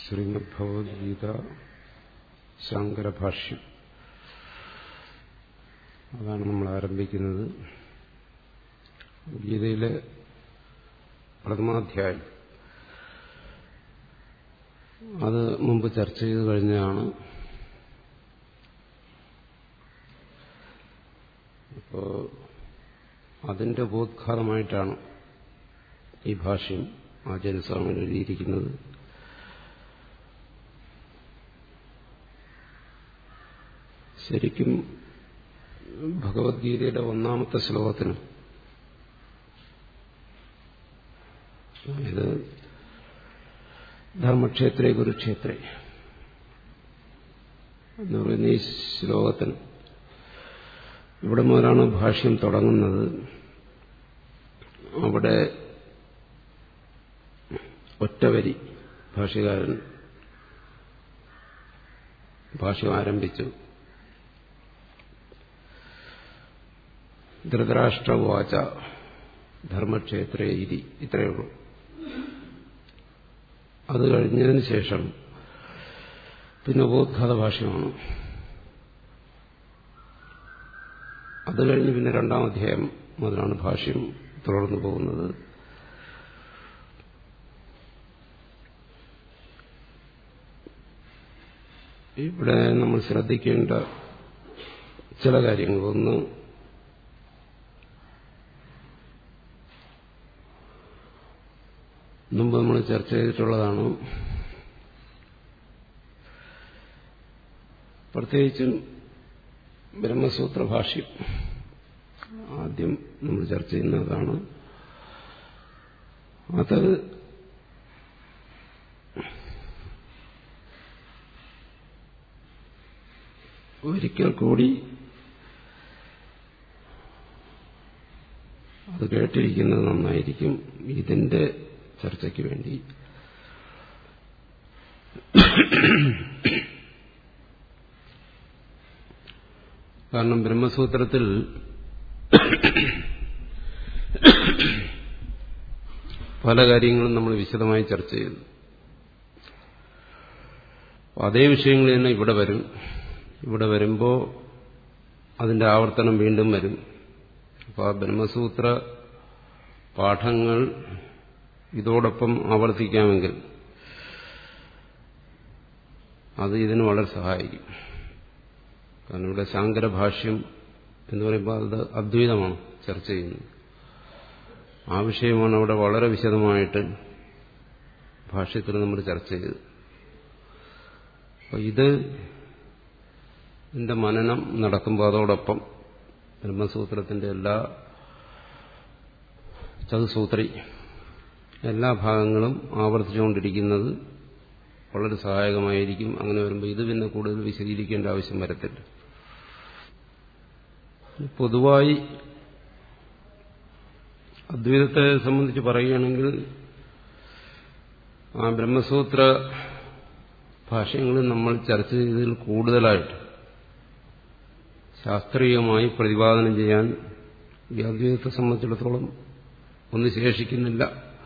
ശ്രീമദ് ഭഗവത്ഗീത ശങ്കരഭാഷ്യം അതാണ് നമ്മൾ ആരംഭിക്കുന്നത് ഗീതയിലെ പ്രഥമാധ്യായം അത് മുമ്പ് ചർച്ച ചെയ്ത് കഴിഞ്ഞാണ് അപ്പോ അതിന്റെ ബോദ്ഘാതമായിട്ടാണ് ഈ ഭാഷ്യം ആചാര്യസ്വാമി എഴുതിയിരിക്കുന്നത് ശരിക്കും ഭഗവത്ഗീതയുടെ ഒന്നാമത്തെ ശ്ലോകത്തിന് ഇത് ധർമ്മക്ഷേത്രേ കുരുക്ഷേത്രേ എന്ന് പറയുന്ന ഈ ശ്ലോകത്തിന് ഇവിടെ മുതലാണ് ഭാഷ്യം തുടങ്ങുന്നത് അവിടെ ഒറ്റവരി ഭാഷ്യകാരൻ ഭാഷ്യം ആരംഭിച്ചു ധൃതരാഷ്ട്രവാച ധർമ്മക്ഷേത്രേ ഇതി ഇത്രയേ ഉള്ളൂ അത് കഴിഞ്ഞതിന് ശേഷം പിന്നെ ഉപോദ്ഘാത ഭാഷ്യമാണ് അത് കഴിഞ്ഞ് പിന്നെ രണ്ടാം അധ്യായം മുതലാണ് ഭാഷ്യം തുടർന്നു പോകുന്നത് ഇവിടെ നമ്മൾ ശ്രദ്ധിക്കേണ്ട ചില കാര്യങ്ങൾ ഒന്ന് മുമ്പ് നമ്മൾ ചർച്ച ചെയ്തിട്ടുള്ളതാണ് പ്രത്യേകിച്ചും ബ്രഹ്മസൂത്ര ഭാഷ്യം ആദ്യം നമ്മൾ ചർച്ച ചെയ്യുന്നതാണ് അത് ഒരിക്കൽ കൂടി അത് കേട്ടിരിക്കുന്നത് നന്നായിരിക്കും ഇതിന്റെ ചർച്ചയ്ക്ക് വേണ്ടി കാരണം ബ്രഹ്മസൂത്രത്തിൽ പല കാര്യങ്ങളും നമ്മൾ വിശദമായി ചർച്ച ചെയ്തു അതേ വിഷയങ്ങൾ തന്നെ ഇവിടെ വരും ഇവിടെ വരുമ്പോൾ അതിന്റെ ആവർത്തനം വീണ്ടും വരും അപ്പോൾ ആ ബ്രഹ്മസൂത്ര പാഠങ്ങൾ ഇതോടൊപ്പം ആവർത്തിക്കാമെങ്കിൽ അത് ഇതിന് വളരെ സഹായിക്കും കാരണം ഇവിടെ ശാങ്കരഭാഷ്യം എന്ന് പറയുമ്പോൾ അത് അദ്വൈതമാണ് ചർച്ച ചെയ്യുന്നത് ആ വിഷയമാണ് അവിടെ വളരെ വിശദമായിട്ട് ഭാഷ്യത്തിൽ നമ്മൾ ചർച്ച ചെയ്തത് അപ്പോൾ ഇത് ഇതിന്റെ മനനം നടക്കുമ്പോൾ അതോടൊപ്പം ബ്രഹ്മസൂത്രത്തിന്റെ എല്ലാ ചതുസൂത്രി എല്ലാ ഭാഗങ്ങളും ആവർത്തിച്ചുകൊണ്ടിരിക്കുന്നത് വളരെ സഹായകമായിരിക്കും അങ്ങനെ വരുമ്പോൾ ഇത് പിന്നെ കൂടുതൽ വിശദീകരിക്കേണ്ട ആവശ്യം വരത്തില്ല പൊതുവായി അദ്വൈതത്തെ സംബന്ധിച്ച് പറയുകയാണെങ്കിൽ ആ ബ്രഹ്മസൂത്ര ഭാഷങ്ങളിൽ നമ്മൾ ചർച്ച ചെയ്തതിൽ കൂടുതലായിട്ട് ശാസ്ത്രീയമായി പ്രതിപാദനം ചെയ്യാൻ ഈ അദ്വൈതത്തെ സംബന്ധിച്ചിടത്തോളം ഒന്നും ശേഷിക്കുന്നില്ല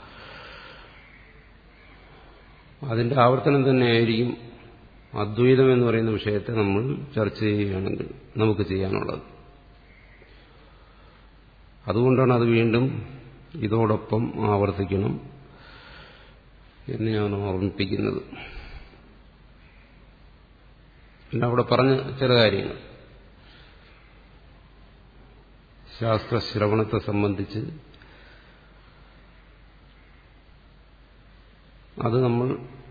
അതിന്റെ ആവർത്തനം തന്നെയായിരിക്കും അദ്വൈതം എന്ന് പറയുന്ന വിഷയത്തെ നമ്മൾ ചർച്ച ചെയ്യുകയാണെങ്കിൽ നമുക്ക് ചെയ്യാനുള്ളത് അതുകൊണ്ടാണ് അത് വീണ്ടും ഇതോടൊപ്പം ആവർത്തിക്കണം എന്ന് ഞാൻ ഓർമ്മിപ്പിക്കുന്നത് പിന്നെ അവിടെ പറഞ്ഞ ചില കാര്യങ്ങൾ ശാസ്ത്രശ്രവണത്തെ സംബന്ധിച്ച് അത് നമ്മൾ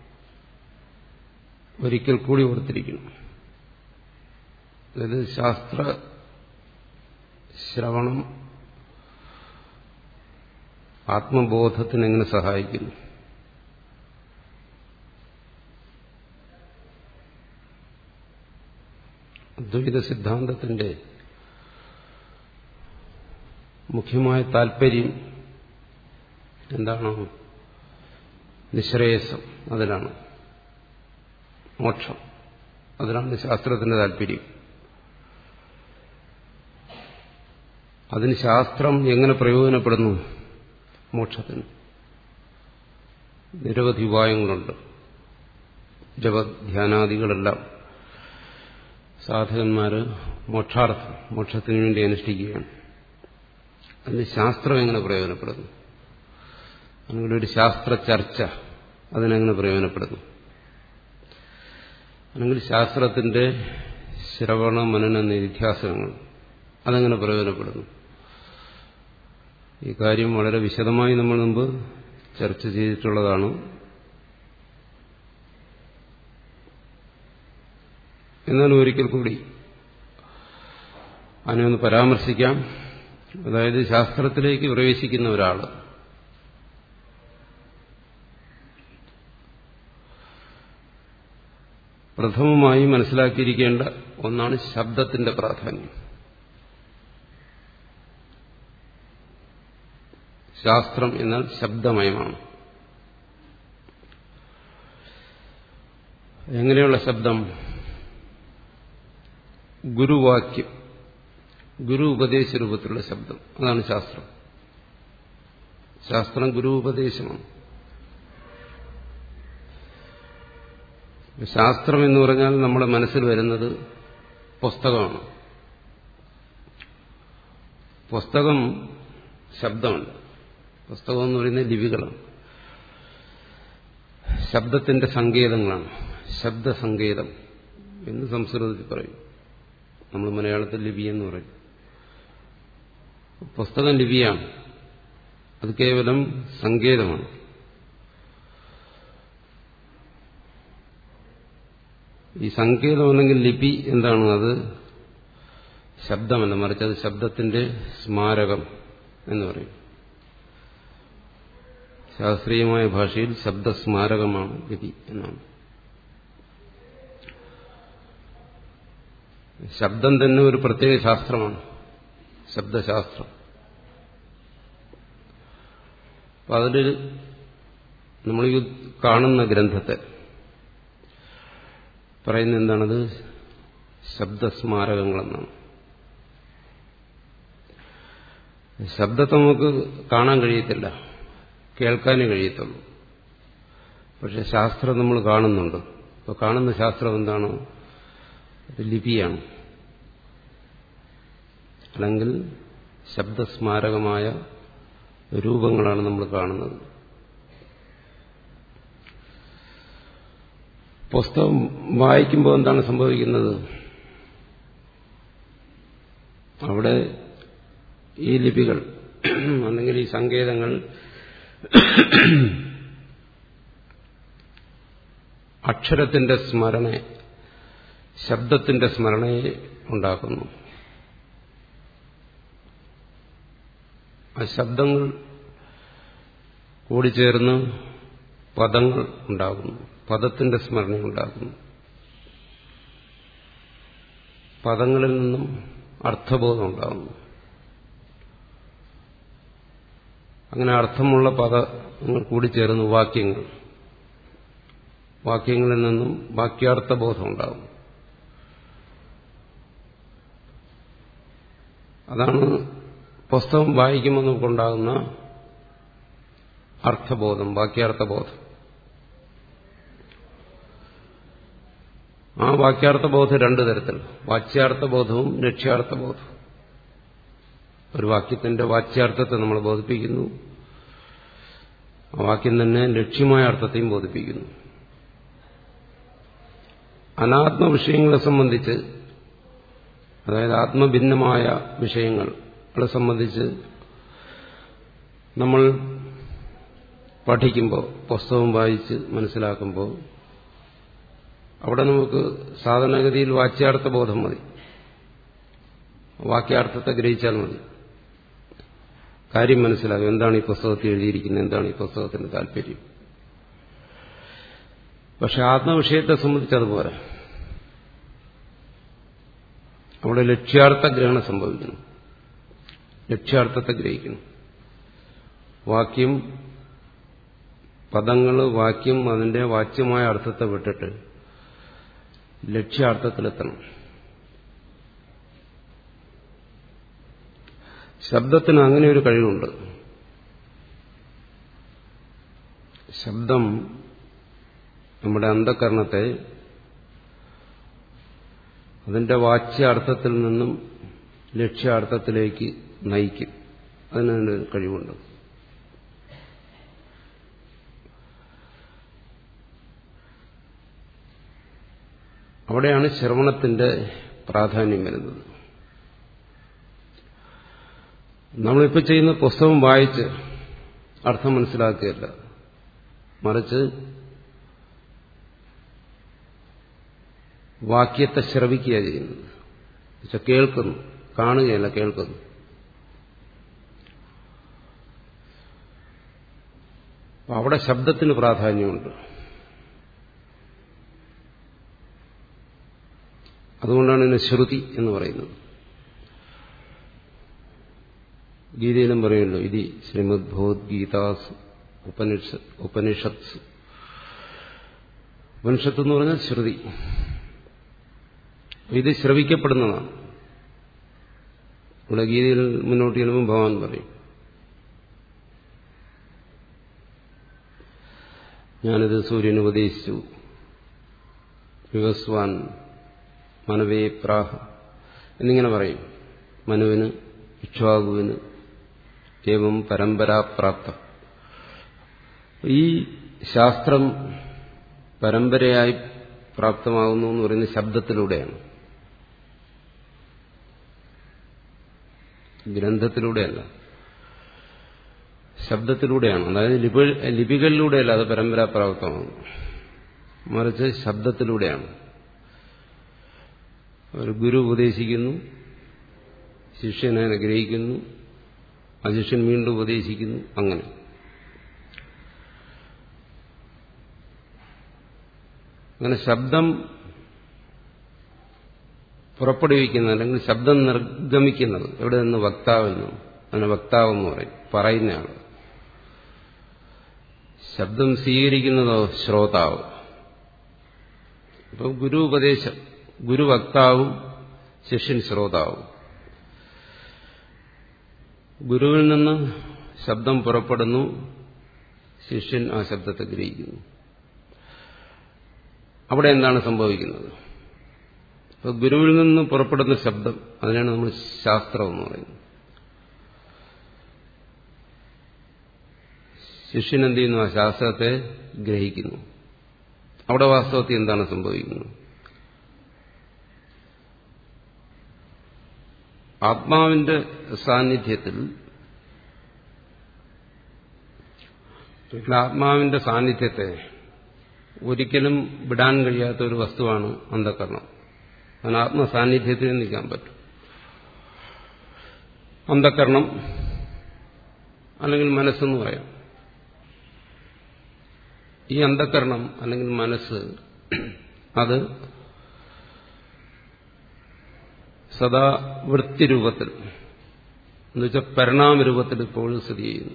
ഒരിക്കൽ കൂടി ഓർത്തിരിക്കണം അതായത് ശാസ്ത്ര ശ്രവണം ആത്മബോധത്തിന് എങ്ങനെ സഹായിക്കുന്നു അദ്വൈത സിദ്ധാന്തത്തിന്റെ മുഖ്യമായ താല്പര്യം എന്താണ് നിശ്രേയസം അതിലാണ് മോക്ഷം അതിലാണ് ശാസ്ത്രത്തിന്റെ താല്പര്യം അതിന് ശാസ്ത്രം എങ്ങനെ പ്രയോജനപ്പെടുന്നു മോക്ഷത്തിന് നിരവധി ഉപായങ്ങളുണ്ട് ജപധ്യാനാദികളെല്ലാം സാധകന്മാർ മോക്ഷാർത്ഥം മോക്ഷത്തിന് വേണ്ടി അനുഷ്ഠിക്കുകയാണ് അതിന് ശാസ്ത്രം എങ്ങനെ പ്രയോജനപ്പെടുന്നു അല്ലെങ്കിൽ ഒരു ശാസ്ത്ര ചർച്ച അതിനെങ്ങനെ പ്രയോജനപ്പെടുന്നു അല്ലെങ്കിൽ ശാസ്ത്രത്തിന്റെ ശ്രവണ മനന നിധ്യാസനങ്ങൾ അതെങ്ങനെ പ്രയോജനപ്പെടുന്നു ഈ കാര്യം വളരെ വിശദമായി നമ്മൾ മുമ്പ് ചർച്ച ചെയ്തിട്ടുള്ളതാണ് എന്നാലും ഒരിക്കൽ കൂടി അതിനെ ഒന്ന് പരാമർശിക്കാം അതായത് ശാസ്ത്രത്തിലേക്ക് പ്രവേശിക്കുന്ന ഒരാൾ പ്രഥമമായി മനസ്സിലാക്കിയിരിക്കേണ്ട ഒന്നാണ് ശബ്ദത്തിന്റെ പ്രാധാന്യം ശാസ്ത്രം എന്നാൽ ശബ്ദമയമാണ് എങ്ങനെയുള്ള ശബ്ദം ഗുരുവാക്യം ഗുരു ഉപദേശ രൂപത്തിലുള്ള ശബ്ദം അതാണ് ശാസ്ത്രം ശാസ്ത്രം ഗുരു ഉപദേശമാണ് ശാസ്ത്രം എന്ന് പറഞ്ഞാൽ നമ്മുടെ മനസ്സിൽ വരുന്നത് പുസ്തകമാണ് പുസ്തകം ശബ്ദമല്ല പുസ്തകം എന്ന് പറയുന്നത് ലിപികളാണ് ശബ്ദത്തിന്റെ സങ്കേതങ്ങളാണ് ശബ്ദസങ്കേതം എന്ന് സംസ്കൃതത്തിൽ പറയും നമ്മൾ മലയാളത്തിൽ ലിപി എന്ന് പറയും പുസ്തകം ലിപിയാണ് അത് കേവലം സങ്കേതമാണ് ഈ സങ്കേതം അല്ലെങ്കിൽ ലിപി എന്താണ് അത് ശബ്ദമല്ല മറിച്ച് അത് ശബ്ദത്തിന്റെ സ്മാരകം എന്ന് പറയും ശാസ്ത്രീയമായ ഭാഷയിൽ ശബ്ദസ്മാരകമാണ് ലിപി എന്നാണ് ശബ്ദം തന്നെ ഒരു പ്രത്യേക ശാസ്ത്രമാണ് ശബ്ദശാസ്ത്രം അപ്പൊ അതിൽ നമ്മൾ ഈ കാണുന്ന ഗ്രന്ഥത്തെ പറയുന്ന എന്താണത് ശബ്ദസ്മാരകങ്ങളെന്നാണ് ശബ്ദത്തെ നമുക്ക് കാണാൻ കഴിയത്തില്ല കേൾക്കാനേ കഴിയത്തുള്ളൂ പക്ഷെ ശാസ്ത്രം നമ്മൾ കാണുന്നുണ്ട് അപ്പോൾ കാണുന്ന ശാസ്ത്രം എന്താണ് അത് ലിപിയാണ് അല്ലെങ്കിൽ ശബ്ദസ്മാരകമായ രൂപങ്ങളാണ് നമ്മൾ കാണുന്നത് പുസ്തകം വായിക്കുമ്പോൾ എന്താണ് സംഭവിക്കുന്നത് അവിടെ ഈ ലിപികൾ അല്ലെങ്കിൽ ഈ സങ്കേതങ്ങൾ അക്ഷരത്തിന്റെ സ്മരണ ശബ്ദത്തിന്റെ സ്മരണയെ ഉണ്ടാക്കുന്നു ആ ശബ്ദങ്ങൾ കൂടിച്ചേർന്ന് പദങ്ങൾ ഉണ്ടാകുന്നു പദത്തിന്റെ സ്മരണ ഉണ്ടാകുന്നു പദങ്ങളിൽ നിന്നും അർത്ഥബോധം ഉണ്ടാകുന്നു അങ്ങനെ അർത്ഥമുള്ള പദങ്ങൾ കൂടിച്ചേർന്ന് വാക്യങ്ങൾ വാക്യങ്ങളിൽ നിന്നും വാക്യാർത്ഥബോധം ഉണ്ടാകും അതാണ് പുസ്തകം വായിക്കുമ്പോൾ നമുക്കുണ്ടാകുന്ന അർത്ഥബോധം വാക്യാർത്ഥബോധം ആ വാക്യാർത്ഥബോധം രണ്ടു തരത്തിൽ വാച്യാർത്ഥബോധവും ലക്ഷ്യാർത്ഥബോധവും ഒരു വാക്യത്തിന്റെ വാച്യാർത്ഥത്തെ നമ്മൾ ബോധിപ്പിക്കുന്നു ആ വാക്യം തന്നെ ലക്ഷ്യമായ അർത്ഥത്തെയും ബോധിപ്പിക്കുന്നു അനാത്മ വിഷയങ്ങളെ സംബന്ധിച്ച് അതായത് ആത്മഭിന്നമായ വിഷയങ്ങളെ സംബന്ധിച്ച് നമ്മൾ പഠിക്കുമ്പോൾ പുസ്തകം വായിച്ച് മനസ്സിലാക്കുമ്പോൾ അവിടെ നമുക്ക് സാധാരണഗതിയിൽ വാച്യാർത്ഥ ബോധം മതി വാക്യാർത്ഥത്തെ ഗ്രഹിച്ചാൽ മതി കാര്യം മനസ്സിലാകും എന്താണ് ഈ പുസ്തകത്തിൽ എഴുതിയിരിക്കുന്നത് എന്താണ് ഈ പുസ്തകത്തിന്റെ താല്പര്യം പക്ഷെ ആത്മവിഷയത്തെ സംബന്ധിച്ച് അതുപോലെ അവിടെ ലക്ഷ്യാർത്ഥ ഗ്രഹണം സംഭവിക്കുന്നു ലക്ഷ്യാർത്ഥത്തെ ഗ്രഹിക്കുന്നു വാക്യം പദങ്ങൾ വാക്യം അതിന്റെ വാച്യമായ അർത്ഥത്തെ വിട്ടിട്ട് ലക്ഷ്യാർത്ഥത്തിലെത്തണം ശബ്ദത്തിന് അങ്ങനെ ഒരു കഴിവുണ്ട് ശബ്ദം നമ്മുടെ അന്ധകരണത്തെ അതിന്റെ വാച്യാർത്ഥത്തിൽ നിന്നും ലക്ഷ്യാർത്ഥത്തിലേക്ക് നയിക്കും അതിനൊരു കഴിവുണ്ട് അവിടെയാണ് ശ്രവണത്തിന്റെ പ്രാധാന്യം വരുന്നത് നമ്മളിപ്പോൾ ചെയ്യുന്ന പുസ്തകം വായിച്ച് അർത്ഥം മനസ്സിലാക്കുകയല്ല മറിച്ച് വാക്യത്തെ ശ്രവിക്കുക ചെയ്യുന്നത് എന്നുവെച്ചാൽ കേൾക്കുന്നു കാണുകയല്ല കേൾക്കുന്നു അപ്പൊ അവിടെ ശബ്ദത്തിന് പ്രാധാന്യമുണ്ട് അതുകൊണ്ടാണ് ഇതിനെ ശ്രുതി എന്ന് പറയുന്നത് ഗീതയിലും പറയുമല്ലോ ഇത് ശ്രീമദ് ഭഗവത്ഗീതാസ് ഉപനിഷ ഉപനിഷത്ത് ഉപനിഷത്ത് എന്ന് പറഞ്ഞാൽ ശ്രുതി ഇത് ശ്രവിക്കപ്പെടുന്നതാണ് ഇവിടെ ഗീതയിൽ മുന്നോട്ട് ചെല്ലുമ്പോൾ ഭഗവാൻ പറയും ഞാനിത് സൂര്യന് ഉപദേശിച്ചു വിവസ്വാൻ മനവേ പ്രാഹ എന്നിങ്ങനെ പറയും മനുവിന് ഇക്ഷ്വാകുവിന് ഏവം പരമ്പരാപ്രാപ്ത ഈ ശാസ്ത്രം പരമ്പരയായി പ്രാപ്തമാകുന്നു എന്ന് പറയുന്നത് ശബ്ദത്തിലൂടെയാണ് ഗ്രന്ഥത്തിലൂടെയല്ല ശബ്ദത്തിലൂടെയാണ് അതായത് ലിപി ലിപികളിലൂടെയല്ല അത് പരമ്പരാപ്രാപ്തമാകുന്നു മറിച്ച് ശബ്ദത്തിലൂടെയാണ് ഒരു ഗുരു ഉപദേശിക്കുന്നു ശിഷ്യനെ അനുഗ്രഹിക്കുന്നു ആ ശിഷ്യൻ വീണ്ടും ഉപദേശിക്കുന്നു അങ്ങനെ അങ്ങനെ ശബ്ദം പുറപ്പെടുവിക്കുന്നത് അല്ലെങ്കിൽ ശബ്ദം നിർഗമിക്കുന്നത് എവിടെ നിന്ന് വക്താവെന്നു അതിന് വക്താവെന്ന് പറയും പറയുന്നയാൾ ശബ്ദം സ്വീകരിക്കുന്നതോ ശ്രോതാവ് അപ്പം ഗുരു ഉപദേശം ഗുരു വക്താവും ശിഷ്യൻ ശ്രോതാവും ഗുരുവിൽ നിന്ന് ശബ്ദം പുറപ്പെടുന്നു ശിഷ്യൻ ആ ശബ്ദത്തെ ഗ്രഹിക്കുന്നു അവിടെ എന്താണ് സംഭവിക്കുന്നത് അപ്പോൾ ഗുരുവിൽ നിന്ന് പുറപ്പെടുന്ന ശബ്ദം അതിനാണ് നമ്മൾ ശാസ്ത്രം എന്ന് പറയുന്നത് ശിഷ്യൻ എന്ത് ചെയ്യുന്നു ആ ശാസ്ത്രത്തെ ഗ്രഹിക്കുന്നു അവിടെ വാസ്തവത്തിൽ എന്താണ് സംഭവിക്കുന്നത് ആത്മാവിന്റെ സാന്നിധ്യത്തിൽ ആത്മാവിന്റെ സാന്നിധ്യത്തെ ഒരിക്കലും വിടാൻ കഴിയാത്ത ഒരു വസ്തുവാണ് അന്ധകരണം അതിന് ആത്മസാന്നിധ്യത്തിൽ നിൽക്കാൻ പറ്റും അന്ധകരണം അല്ലെങ്കിൽ മനസ്സെന്ന് പറയാം ഈ അന്ധകരണം അല്ലെങ്കിൽ മനസ്സ് അത് സദാ വൃത്തിരൂപത്തിൽ എന്നുവെച്ചാൽ പരിണാമരൂപത്തിൽ ഇപ്പോഴും സ്ഥിതി ചെയ്യുന്നു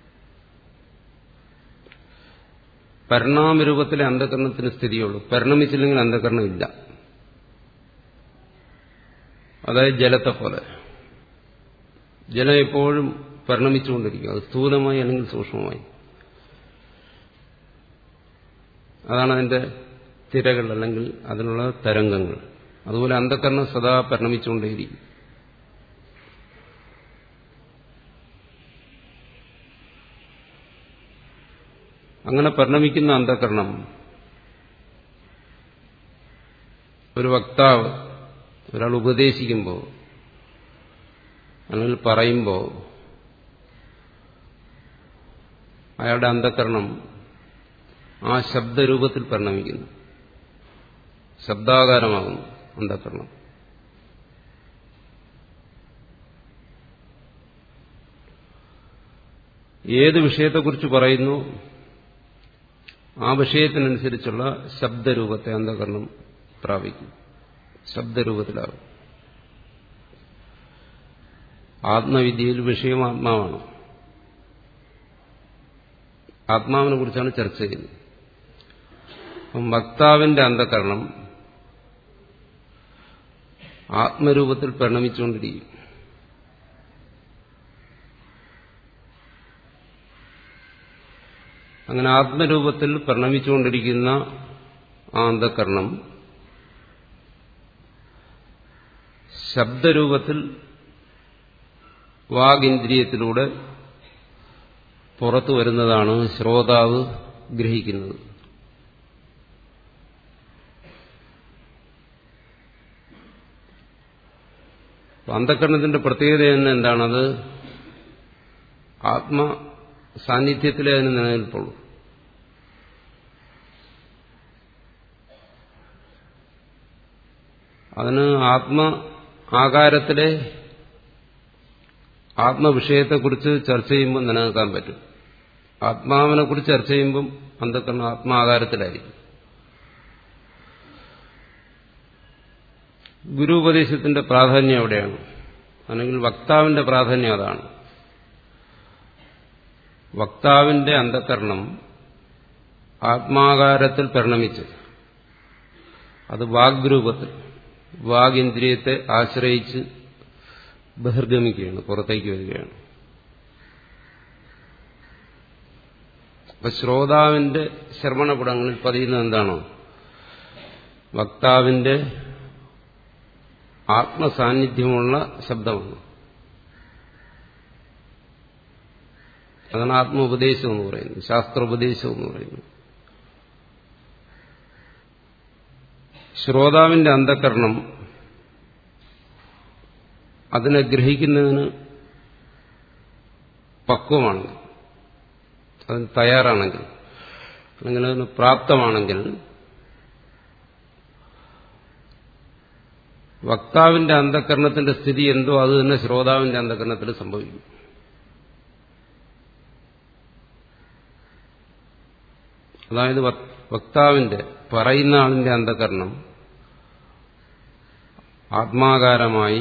പരിണാമരൂപത്തിലെ അന്ധകരണത്തിന് സ്ഥിതിയുള്ളൂ പരിണമിച്ചില്ലെങ്കിൽ അന്ധകരണം ഇല്ല അതായത് ജലത്തെ പോലെ ജലം എപ്പോഴും പരിണമിച്ചുകൊണ്ടിരിക്കും അത് സ്ഥൂലമായി അല്ലെങ്കിൽ സൂക്ഷ്മമായി അതാണ് അതിന്റെ തിരകൾ അല്ലെങ്കിൽ അതിനുള്ള തരംഗങ്ങൾ അതുപോലെ അന്ധകരണം സദാ പരിണമിച്ചുകൊണ്ടേയിരിക്കും അങ്ങനെ പരിണമിക്കുന്ന അന്ധകരണം ഒരു വക്താവ് ഒരാൾ ഉപദേശിക്കുമ്പോൾ അല്ലെങ്കിൽ പറയുമ്പോൾ അയാളുടെ അന്ധകരണം ആ ശബ്ദരൂപത്തിൽ പരിണമിക്കുന്നു ശബ്ദാകാരമാകുന്നു അന്ധകരണം ഏത് വിഷയത്തെക്കുറിച്ച് പറയുന്നു ആ വിഷയത്തിനനുസരിച്ചുള്ള ശബ്ദരൂപത്തെ അന്ധകരണം പ്രാപിക്കും ശബ്ദരൂപത്തിലാകും ആത്മവിദ്യയിൽ വിഷയം ആത്മാവാണ് ആത്മാവിനെ കുറിച്ചാണ് ചർച്ച ചെയ്യുന്നത് അപ്പം വക്താവിന്റെ അന്ധകരണം ആത്മരൂപത്തിൽ പരിണമിച്ചുകൊണ്ടിരിക്കും അങ്ങനെ ആത്മരൂപത്തിൽ പരിണമിച്ചുകൊണ്ടിരിക്കുന്ന ആ അന്ധകരണം ശബ്ദരൂപത്തിൽ വാഗിന്ദ്രിയത്തിലൂടെ പുറത്തു വരുന്നതാണ് ശ്രോതാവ് ഗ്രഹിക്കുന്നത് അന്ധകരണത്തിന്റെ പ്രത്യേകത തന്നെ എന്താണത് ആത്മ സാന്നിധ്യത്തിലേ അതിന് നിലനിൽപ്പുള്ളൂ അതിന് ആത്മ ആകാരത്തിലെ ആത്മവിഷയത്തെക്കുറിച്ച് ചർച്ച ചെയ്യുമ്പോൾ നിലനിൽക്കാൻ പറ്റും ആത്മാവിനെ കുറിച്ച് ചർച്ച ചെയ്യുമ്പം അന്ധക്കരണം ആത്മാകാരത്തിലായിരിക്കും ഗുരുപദേശത്തിന്റെ പ്രാധാന്യം എവിടെയാണ് അല്ലെങ്കിൽ വക്താവിന്റെ പ്രാധാന്യം അതാണ് വക്താവിന്റെ അന്ധകരണം ആത്മാകാരത്തിൽ പരിണമിച്ച് അത് വാഗ്രൂപത്തിൽ വാഗിന്ദ്രിയത്തെ ആശ്രയിച്ച് ബഹിർഗമിക്കുകയാണ് പുറത്തേക്ക് വരികയാണ് അപ്പൊ ശ്രോതാവിന്റെ ശ്രവണപുടങ്ങളിൽ പതിയുന്നത് എന്താണോ വക്താവിന്റെ ആത്മസാന്നിധ്യമുള്ള ശബ്ദമാണ് അതാണ് ആത്മോപദേശം എന്ന് പറയുന്നത് ശാസ്ത്രോപദേശം എന്ന് പറയുന്നത് ശ്രോതാവിന്റെ അന്ധകരണം അതിനെ ഗ്രഹിക്കുന്നതിന് പക്വമാണെങ്കിൽ അതിന് തയ്യാറാണെങ്കിൽ അല്ലെങ്കിൽ അതിന് പ്രാപ്തമാണെങ്കിൽ വക്താവിന്റെ അന്ധകരണത്തിന്റെ സ്ഥിതി എന്തോ അത് തന്നെ ശ്രോതാവിന്റെ അന്ധകരണത്തിൽ സംഭവിക്കും അതായത് വക്താവിന്റെ പറയുന്ന ആളിന്റെ അന്ധകരണം ആത്മാകാരമായി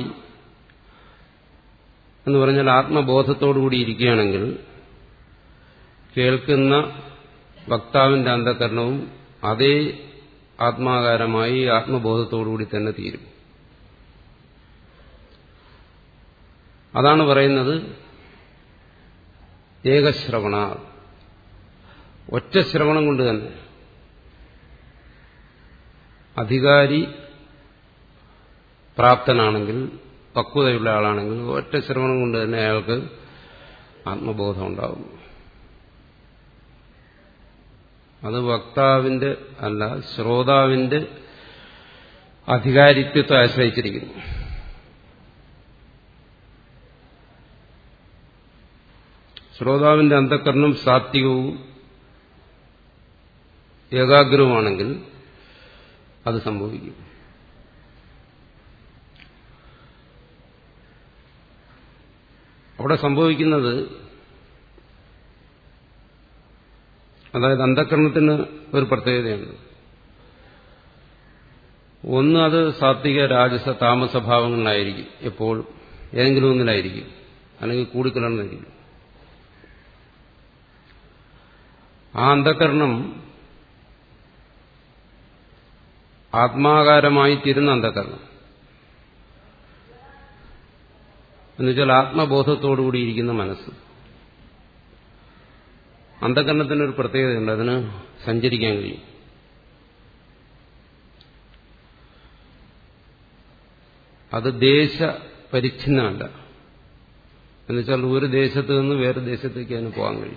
എന്ന് പറഞ്ഞാൽ ആത്മബോധത്തോടുകൂടി ഇരിക്കുകയാണെങ്കിൽ കേൾക്കുന്ന വക്താവിന്റെ അന്ധകരണവും അതേ ആത്മാകാരമായി ആത്മബോധത്തോടുകൂടി തന്നെ തീരും അതാണ് പറയുന്നത് ഏകശ്രവണ ഒറ്റ ശ്രവണം കൊണ്ട് തന്നെ അധികാരി പ്രാപ്തനാണെങ്കിൽ പക്വതയുള്ള ആളാണെങ്കിൽ ഒറ്റ ശ്രവണം കൊണ്ട് തന്നെ അയാൾക്ക് ആത്മബോധം ഉണ്ടാകും അത് വക്താവിന്റെ അല്ല ശ്രോതാവിന്റെ അധികാരിത്വത്തെ ആശ്രയിച്ചിരിക്കുന്നു ശ്രോതാവിന്റെ അന്ധകരണം സാത്വികവും ഏകാഗ്രവുമാണെങ്കിൽ അത് സംഭവിക്കും അവിടെ സംഭവിക്കുന്നത് അതായത് അന്ധകരണത്തിന് ഒരു പ്രത്യേകതയുണ്ട് ഒന്ന് അത് സാത്വിക രാജസ താമസ ഭാവങ്ങളിലായിരിക്കും എപ്പോഴും ഏതെങ്കിലും ഒന്നിലായിരിക്കും അല്ലെങ്കിൽ കൂടിക്കലർന്നിരിക്കും ആ അന്ധകരണം ആത്മാകാരമായി തീരുന്ന അന്ധകരണം എന്നുവെച്ചാൽ ആത്മബോധത്തോടുകൂടി ഇരിക്കുന്ന മനസ്സ് അന്ധകരണത്തിനൊരു പ്രത്യേകതയുണ്ട് അതിന് സഞ്ചരിക്കാൻ കഴിയും അത് ദേശ പരിച്ഛിന്നമല്ല എന്നുവെച്ചാൽ ഒരു ദേശത്ത് നിന്ന് വേറെ ദേശത്തേക്ക് അതിന് പോകാൻ കഴിയും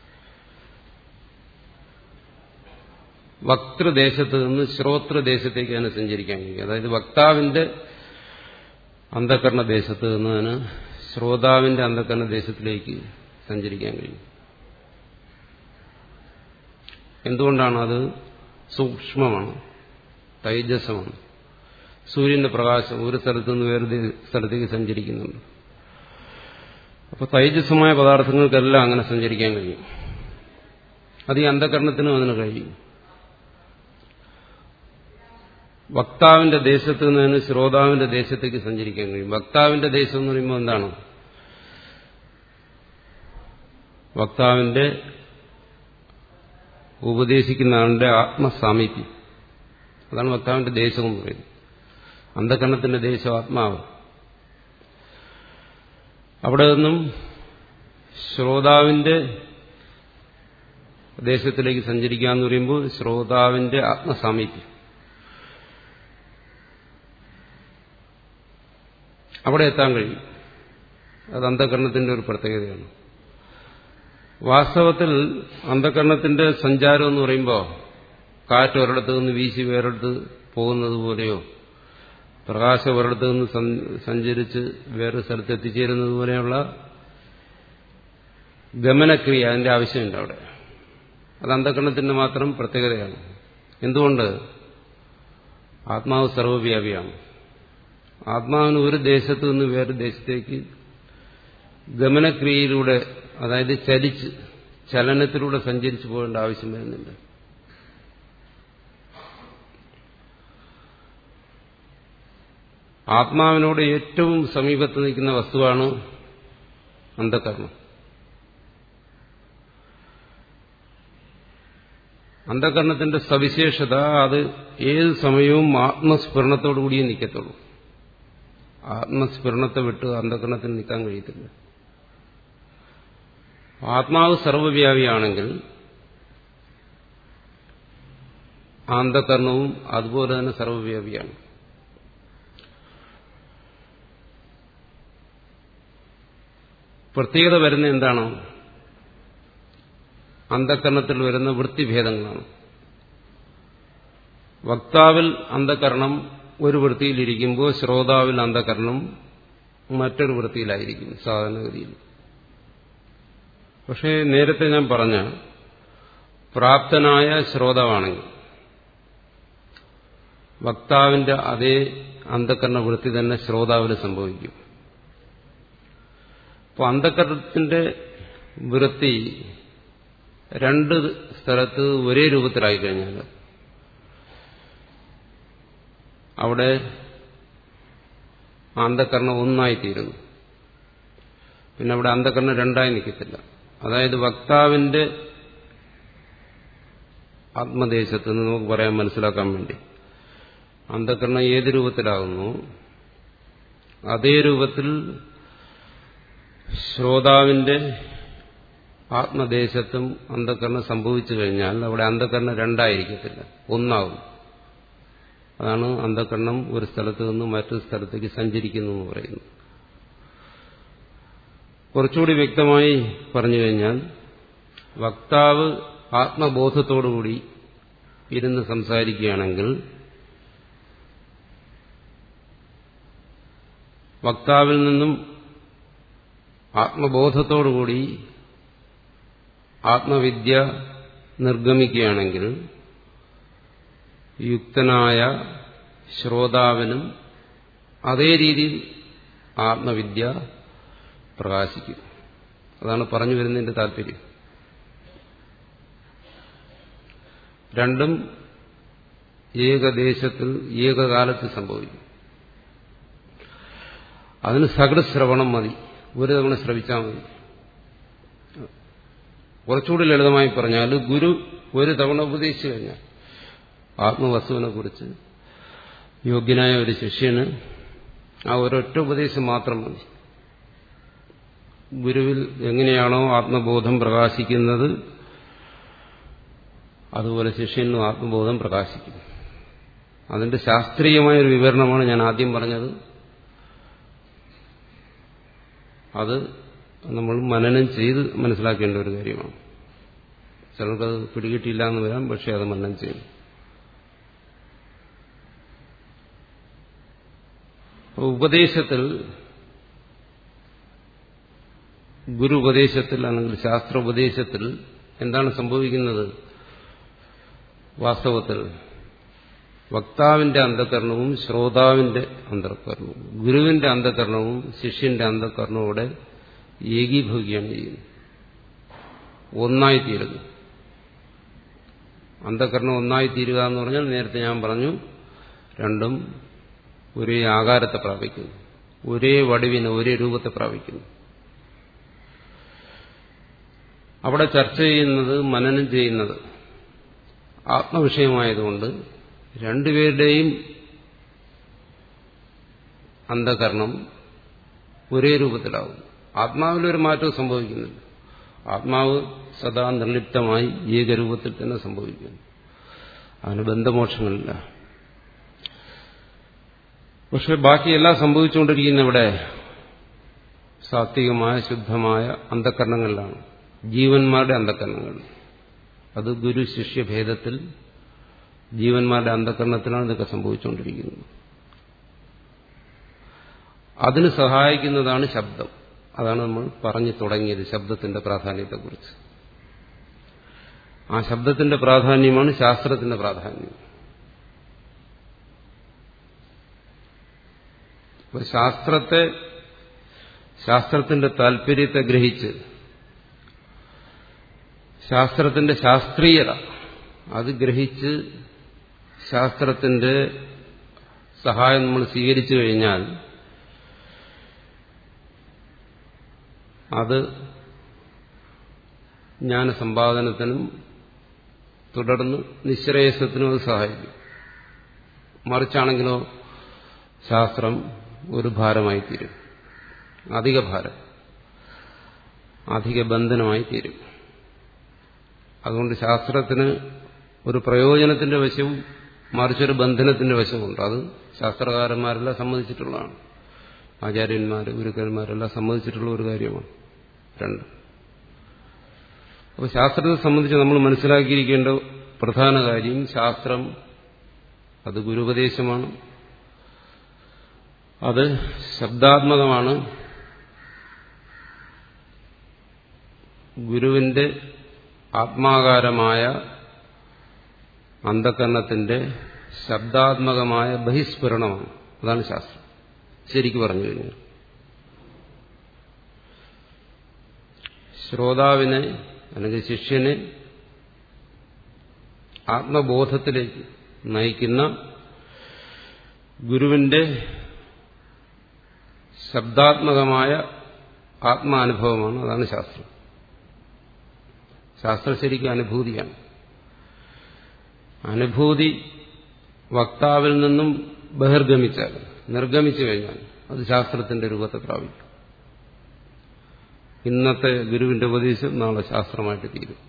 വക്തൃദേശത്ത് നിന്ന് ശ്രോതൃദേശത്തേക്ക് അതിന് സഞ്ചരിക്കാൻ കഴിയും അതായത് വക്താവിന്റെ അന്ധകരണ ദേശത്ത് നിന്ന് അതിന് ശ്രോതാവിന്റെ അന്ധകരണ ദേശത്തിലേക്ക് സഞ്ചരിക്കാൻ കഴിയും എന്തുകൊണ്ടാണ് അത് സൂക്ഷ്മമാണ് തൈജസമാണ് സൂര്യന്റെ പ്രകാശം ഒരു സ്ഥലത്തു നിന്ന് വേറെ സ്ഥലത്തേക്ക് സഞ്ചരിക്കുന്നുണ്ട് അപ്പോൾ തൈജസ്സമായ പദാർത്ഥങ്ങൾക്കെല്ലാം അങ്ങനെ സഞ്ചരിക്കാൻ കഴിയും അത് ഈ അന്ധകരണത്തിനും അതിന് കഴിയും വക്താവിന്റെ ദേശത്ത് നിന്ന് ശ്രോതാവിന്റെ ദേശത്തേക്ക് സഞ്ചരിക്കാൻ കഴിയും വക്താവിന്റെ ദേശം എന്ന് പറയുമ്പോൾ എന്താണ് വക്താവിന്റെ ഉപദേശിക്കുന്ന ആളുടെ ആത്മസാമീപ്യം അതാണ് വക്താവിന്റെ ദേശം എന്ന് പറയുന്നത് അന്ധകരണത്തിന്റെ ദേശം ആത്മാവ് അവിടെ നിന്നും ശ്രോതാവിന്റെ ദേശത്തിലേക്ക് സഞ്ചരിക്കുക എന്ന് പറയുമ്പോൾ ശ്രോതാവിന്റെ ആത്മസാമീപ്യം അവിടെ എത്താൻ കഴിയും അത് അന്ധകരണത്തിന്റെ ഒരു പ്രത്യേകതയാണ് വാസ്തവത്തിൽ അന്ധകരണത്തിന്റെ സഞ്ചാരം എന്ന് പറയുമ്പോൾ കാറ്റ് ഒരിടത്ത് നിന്ന് വീശി വേറെടുത്ത് പോകുന്നത് പോലെയോ പ്രകാശം ഒരിടത്ത് നിന്ന് സഞ്ചരിച്ച് വേറെ സ്ഥലത്ത് എത്തിച്ചേരുന്നത് പോലെയുള്ള ഗമനക്രിയ അതിന്റെ ആവശ്യമുണ്ട് അവിടെ അത് അന്ധകരണത്തിന്റെ മാത്രം പ്രത്യേകതയാണ് എന്തുകൊണ്ട് ആത്മാവ് സർവവ്യാപിയാണ് ആത്മാവിന് ഒരു ദേശത്തു നിന്ന് വേറെ ദേശത്തേക്ക് ഗമനക്രിയയിലൂടെ അതായത് ചലിച്ച് ചലനത്തിലൂടെ സഞ്ചരിച്ചു പോകേണ്ട ആവശ്യം വരുന്നില്ല ആത്മാവിനോട് ഏറ്റവും സമീപത്ത് നിൽക്കുന്ന വസ്തുവാണ് അന്ധകരണം അന്ധകരണത്തിന്റെ സവിശേഷത അത് ഏത് സമയവും ആത്മസ്ഫുരണത്തോടു കൂടിയേ നിൽക്കത്തുള്ളൂ ആത്മസ്ഫുരണത്തെ വിട്ട് അന്ധകരണത്തിന് നിൽക്കാൻ കഴിയത്തില്ല ആത്മാവ് സർവവ്യാപിയാണെങ്കിൽ അന്ധകരണവും അതുപോലെ തന്നെ സർവവ്യാപിയാണ് പ്രത്യേകത വരുന്ന എന്താണ് അന്ധകരണത്തിൽ വരുന്ന വൃത്തിഭേദങ്ങളാണ് വക്താവിൽ അന്ധകരണം ഒരു വൃത്തിയിലിരിക്കുമ്പോൾ ശ്രോതാവിൽ അന്ധകരണം മറ്റൊരു വൃത്തിയിലായിരിക്കും സാധാരണഗതിയിൽ പക്ഷേ നേരത്തെ ഞാൻ പറഞ്ഞ പ്രാപ്തനായ ശ്രോതാവാണെങ്കിൽ വക്താവിന്റെ അതേ അന്ധകരണ വൃത്തി തന്നെ ശ്രോതാവിന് സംഭവിക്കും അപ്പോൾ അന്ധകരണത്തിന്റെ വൃത്തി രണ്ട് സ്ഥലത്ത് ഒരേ രൂപത്തിലായി കഴിഞ്ഞാൽ അവിടെ അന്ധകരണം ഒന്നായിത്തീരുന്നു പിന്നെ അവിടെ അന്ധകരണം രണ്ടായി നിൽക്കത്തില്ല അതായത് വക്താവിന്റെ ആത്മദേശത്ത് നിന്ന് നമുക്ക് പറയാൻ മനസ്സിലാക്കാൻ വേണ്ടി അന്ധകരണം ഏത് രൂപത്തിലാകുന്നു അതേ രൂപത്തിൽ ശ്രോതാവിന്റെ ആത്മദേശത്തും അന്ധകരണം സംഭവിച്ചു കഴിഞ്ഞാൽ അവിടെ അന്ധകരണം രണ്ടായിരിക്കത്തില്ല ഒന്നാകും അതാണ് അന്ധകരണം ഒരു സ്ഥലത്ത് നിന്ന് മറ്റൊരു സ്ഥലത്തേക്ക് സഞ്ചരിക്കുന്നു എന്ന് പറയുന്നത് കുറച്ചുകൂടി വ്യക്തമായി പറഞ്ഞു കഴിഞ്ഞാൽ വക്താവ് ആത്മബോധത്തോടുകൂടി ഇരുന്ന് സംസാരിക്കുകയാണെങ്കിൽ വക്താവിൽ നിന്നും ആത്മബോധത്തോടുകൂടി ആത്മവിദ്യ നിർഗമിക്കുകയാണെങ്കിൽ യുക്തനായ ശ്രോതാവിനും അതേ രീതിയിൽ ആത്മവിദ്യ പ്രകാശിക്കും അതാണ് പറഞ്ഞു വരുന്നതിന്റെ താല്പര്യം രണ്ടും ഏകദേശത്തിൽ ഏകകാലത്ത് സംഭവിക്കും അതിന് സകൃശ്രവണം മതി ഒരു തവണ ശ്രവിച്ചാൽ മതി കുറച്ചുകൂടി ലളിതമായി പറഞ്ഞാൽ ഗുരു ഒരു തവണ ഉപദേശിച്ചു കഴിഞ്ഞാൽ ആത്മവസ്തുവിനെ കുറിച്ച് യോഗ്യനായ ഒരു ശിഷ്യന് ആ ഒരൊറ്റ ഉപദേശം മാത്രം മതി ഗുരുവിൽ എങ്ങനെയാണോ ആത്മബോധം പ്രകാശിക്കുന്നത് അതുപോലെ ശിഷ്യനും ആത്മബോധം പ്രകാശിക്കും അതിന്റെ ശാസ്ത്രീയമായ ഒരു വിവരണമാണ് ഞാൻ ആദ്യം പറഞ്ഞത് അത് നമ്മൾ മനനം ചെയ്ത് മനസ്സിലാക്കേണ്ട ഒരു കാര്യമാണ് ചിലർക്കത് പിടികിട്ടിയില്ല എന്ന് വരാം പക്ഷെ അത് മനനം ചെയ്യും ഉപദേശത്തിൽ ഗുരു ഉപദേശത്തിൽ അല്ലെങ്കിൽ ശാസ്ത്ര ഉപദേശത്തിൽ എന്താണ് സംഭവിക്കുന്നത് വാസ്തവത്തിൽ വക്താവിന്റെ അന്ധകരണവും ശ്രോതാവിന്റെ അന്ധകരണവും ഗുരുവിന്റെ അന്ധകരണവും ശിഷ്യന്റെ അന്ധകരണവും ഇവിടെ ഏകീഭവിക്കുകയാണ് ചെയ്യുന്നത് ഒന്നായിത്തീരുന്നു അന്ധകരണം ഒന്നായിത്തീരുക എന്ന് പറഞ്ഞാൽ നേരത്തെ ഞാൻ പറഞ്ഞു രണ്ടും ഒരേ ആകാരത്തെ പ്രാപിക്കുന്നു ഒരേ വടിവിന് ഒരേ രൂപത്തെ പ്രാപിക്കുന്നു അവിടെ ചർച്ച ചെയ്യുന്നത് മനനം ചെയ്യുന്നത് ആത്മവിഷയമായതുകൊണ്ട് രണ്ടുപേരുടെയും അന്ധകരണം ഒരേ രൂപത്തിലാവും ആത്മാവിലൊരു മാറ്റവും സംഭവിക്കുന്നില്ല ആത്മാവ് സദാ നിർലിപ്തമായി ഏകരൂപത്തിൽ തന്നെ സംഭവിക്കുന്നു അതിന് ബന്ധമോക്ഷങ്ങളില്ല പക്ഷെ ബാക്കിയെല്ലാം സംഭവിച്ചുകൊണ്ടിരിക്കുന്ന ഇവിടെ സാത്വികമായ ശുദ്ധമായ അന്ധകരണങ്ങളിലാണ് ജീവന്മാരുടെ അന്ധകരണങ്ങൾ അത് ഗുരു ശിഷ്യഭേദത്തിൽ ജീവന്മാരുടെ അന്ധകരണത്തിലാണ് ഇതൊക്കെ സംഭവിച്ചുകൊണ്ടിരിക്കുന്നത് അതിന് സഹായിക്കുന്നതാണ് ശബ്ദം അതാണ് നമ്മൾ പറഞ്ഞു തുടങ്ങിയത് ശബ്ദത്തിന്റെ പ്രാധാന്യത്തെക്കുറിച്ച് ആ ശബ്ദത്തിന്റെ പ്രാധാന്യമാണ് ശാസ്ത്രത്തിന്റെ പ്രാധാന്യം അപ്പൊ ശാസ്ത്രത്തെ ശാസ്ത്രത്തിന്റെ താല്പര്യത്തെ ഗ്രഹിച്ച് ശാസ്ത്രത്തിന്റെ ശാസ്ത്രീയത അത് ഗ്രഹിച്ച് ശാസ്ത്രത്തിന്റെ സഹായം നമ്മൾ സ്വീകരിച്ചു കഴിഞ്ഞാൽ അത് ജ്ഞാനസമ്പാദനത്തിനും തുടർന്ന് നിശ്രേയസത്തിനും അത് സഹായിക്കും മറിച്ചാണെങ്കിലോ ശാസ്ത്രം ഒരു ഭാരമായി തീരും അധിക ഭാരം അധിക ബന്ധനമായി തീരും അതുകൊണ്ട് ശാസ്ത്രത്തിന് ഒരു പ്രയോജനത്തിന്റെ വശവും മറിച്ചൊരു ബന്ധനത്തിന്റെ വശമുണ്ട് അത് ശാസ്ത്രകാരന്മാരെല്ലാം സമ്മതിച്ചിട്ടുള്ളതാണ് ആചാര്യന്മാർ ഗുരുക്കന്മാരെല്ലാം സമ്മതിച്ചിട്ടുള്ള ഒരു കാര്യമാണ് രണ്ട് അപ്പോൾ ശാസ്ത്രത്തെ സംബന്ധിച്ച് നമ്മൾ മനസ്സിലാക്കിയിരിക്കേണ്ട പ്രധാന കാര്യം ശാസ്ത്രം അത് ഗുരുപദേശമാണ് അത് ശബ്ദാത്മകമാണ് ഗുരുവിന്റെ ആത്മാകാരമായ അന്ധകരണത്തിന്റെ ശബ്ദാത്മകമായ ബഹിസ്ഫുരണമാണ് അതാണ് ശാസ്ത്രം ശരിക്കു പറഞ്ഞു കഴിഞ്ഞാൽ ശ്രോതാവിനെ അല്ലെങ്കിൽ ശിഷ്യനെ ആത്മബോധത്തിലേക്ക് നയിക്കുന്ന ഗുരുവിന്റെ ശബ്ദാത്മകമായ ആത്മാനുഭവമാണ് അതാണ് ശാസ്ത്രം ശാസ്ത്രം ശരിക്കും അനുഭൂതിയാണ് അനുഭൂതി വക്താവിൽ നിന്നും ബഹിർഗമിച്ചാൽ നിർഗമിച്ചു കഴിഞ്ഞാൽ അത് ശാസ്ത്രത്തിന്റെ രൂപത്തെ പ്രാപിക്കും ഇന്നത്തെ ഗുരുവിന്റെ ഉപദേശം നാളെ ശാസ്ത്രമായിട്ട് തീരും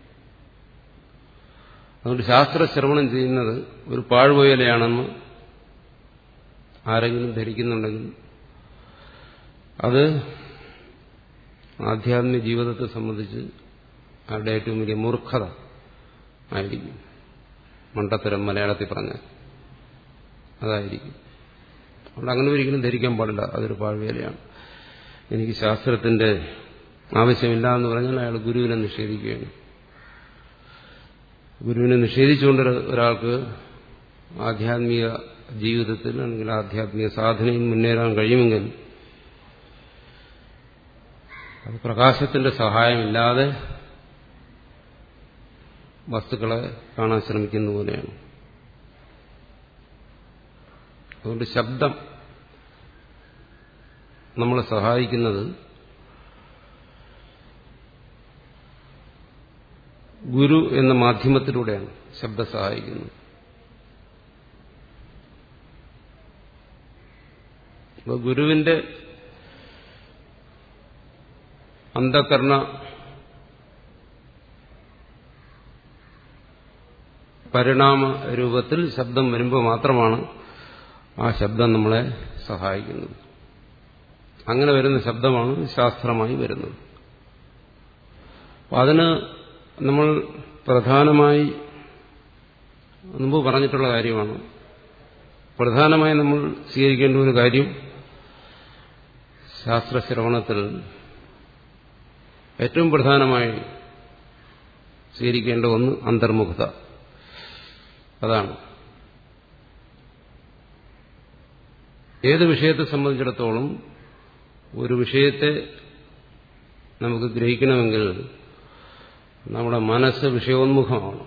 അതുകൊണ്ട് ശാസ്ത്രശ്രവണം ചെയ്യുന്നത് ഒരു പാഴ്വയലയാണെന്ന് ആരെങ്കിലും ധരിക്കുന്നുണ്ടെങ്കിൽ അത് ആധ്യാത്മിക ജീവിതത്തെ സംബന്ധിച്ച് അവരുടെ ഏറ്റവും വലിയ മൂർഖത ആയിരിക്കും മണ്ടത്തരം മലയാളത്തിൽ പറഞ്ഞാൽ അതായിരിക്കും അതുകൊണ്ട് അങ്ങനെ ഒരിക്കലും ധരിക്കാൻ പാടില്ല അതൊരു പാഴ്വേലയാണ് എനിക്ക് ശാസ്ത്രത്തിന്റെ ആവശ്യമില്ല എന്ന് പറഞ്ഞാൽ അയാൾ ഗുരുവിനെ നിഷേധിക്കുകയാണ് ഗുരുവിനെ നിഷേധിച്ചുകൊണ്ട് ഒരാൾക്ക് ആധ്യാത്മിക ജീവിതത്തിൽ അല്ലെങ്കിൽ ആധ്യാത്മിക സാധനയിൽ മുന്നേറാൻ കഴിയുമെങ്കിൽ അത് പ്രകാശത്തിന്റെ സഹായമില്ലാതെ വസ്തുക്കളെ കാണാൻ ശ്രമിക്കുന്ന പോലെയാണ് അതുകൊണ്ട് ശബ്ദം നമ്മളെ സഹായിക്കുന്നത് ഗുരു എന്ന മാധ്യമത്തിലൂടെയാണ് ശബ്ദം സഹായിക്കുന്നത് അപ്പോൾ ഗുരുവിന്റെ അന്ധകരണ പരിണാമ രൂപത്തിൽ ശബ്ദം വരുമ്പോൾ മാത്രമാണ് ആ ശബ്ദം നമ്മളെ സഹായിക്കുന്നത് അങ്ങനെ വരുന്ന ശബ്ദമാണ് ശാസ്ത്രമായി വരുന്നത് അപ്പം അതിന് നമ്മൾ പ്രധാനമായി മുമ്പ് പറഞ്ഞിട്ടുള്ള കാര്യമാണ് പ്രധാനമായി നമ്മൾ സ്വീകരിക്കേണ്ട ഒരു കാര്യം ശാസ്ത്രശ്രവണത്തിൽ ഏറ്റവും പ്രധാനമായി സ്വീകരിക്കേണ്ട ഒന്ന് അന്തർമുഖത അതാണ് ഏത് വിഷയത്തെ സംബന്ധിച്ചിടത്തോളം ഒരു വിഷയത്തെ നമുക്ക് ഗ്രഹിക്കണമെങ്കിൽ നമ്മുടെ മനസ്സ് വിഷയോന്മുഖമാണ്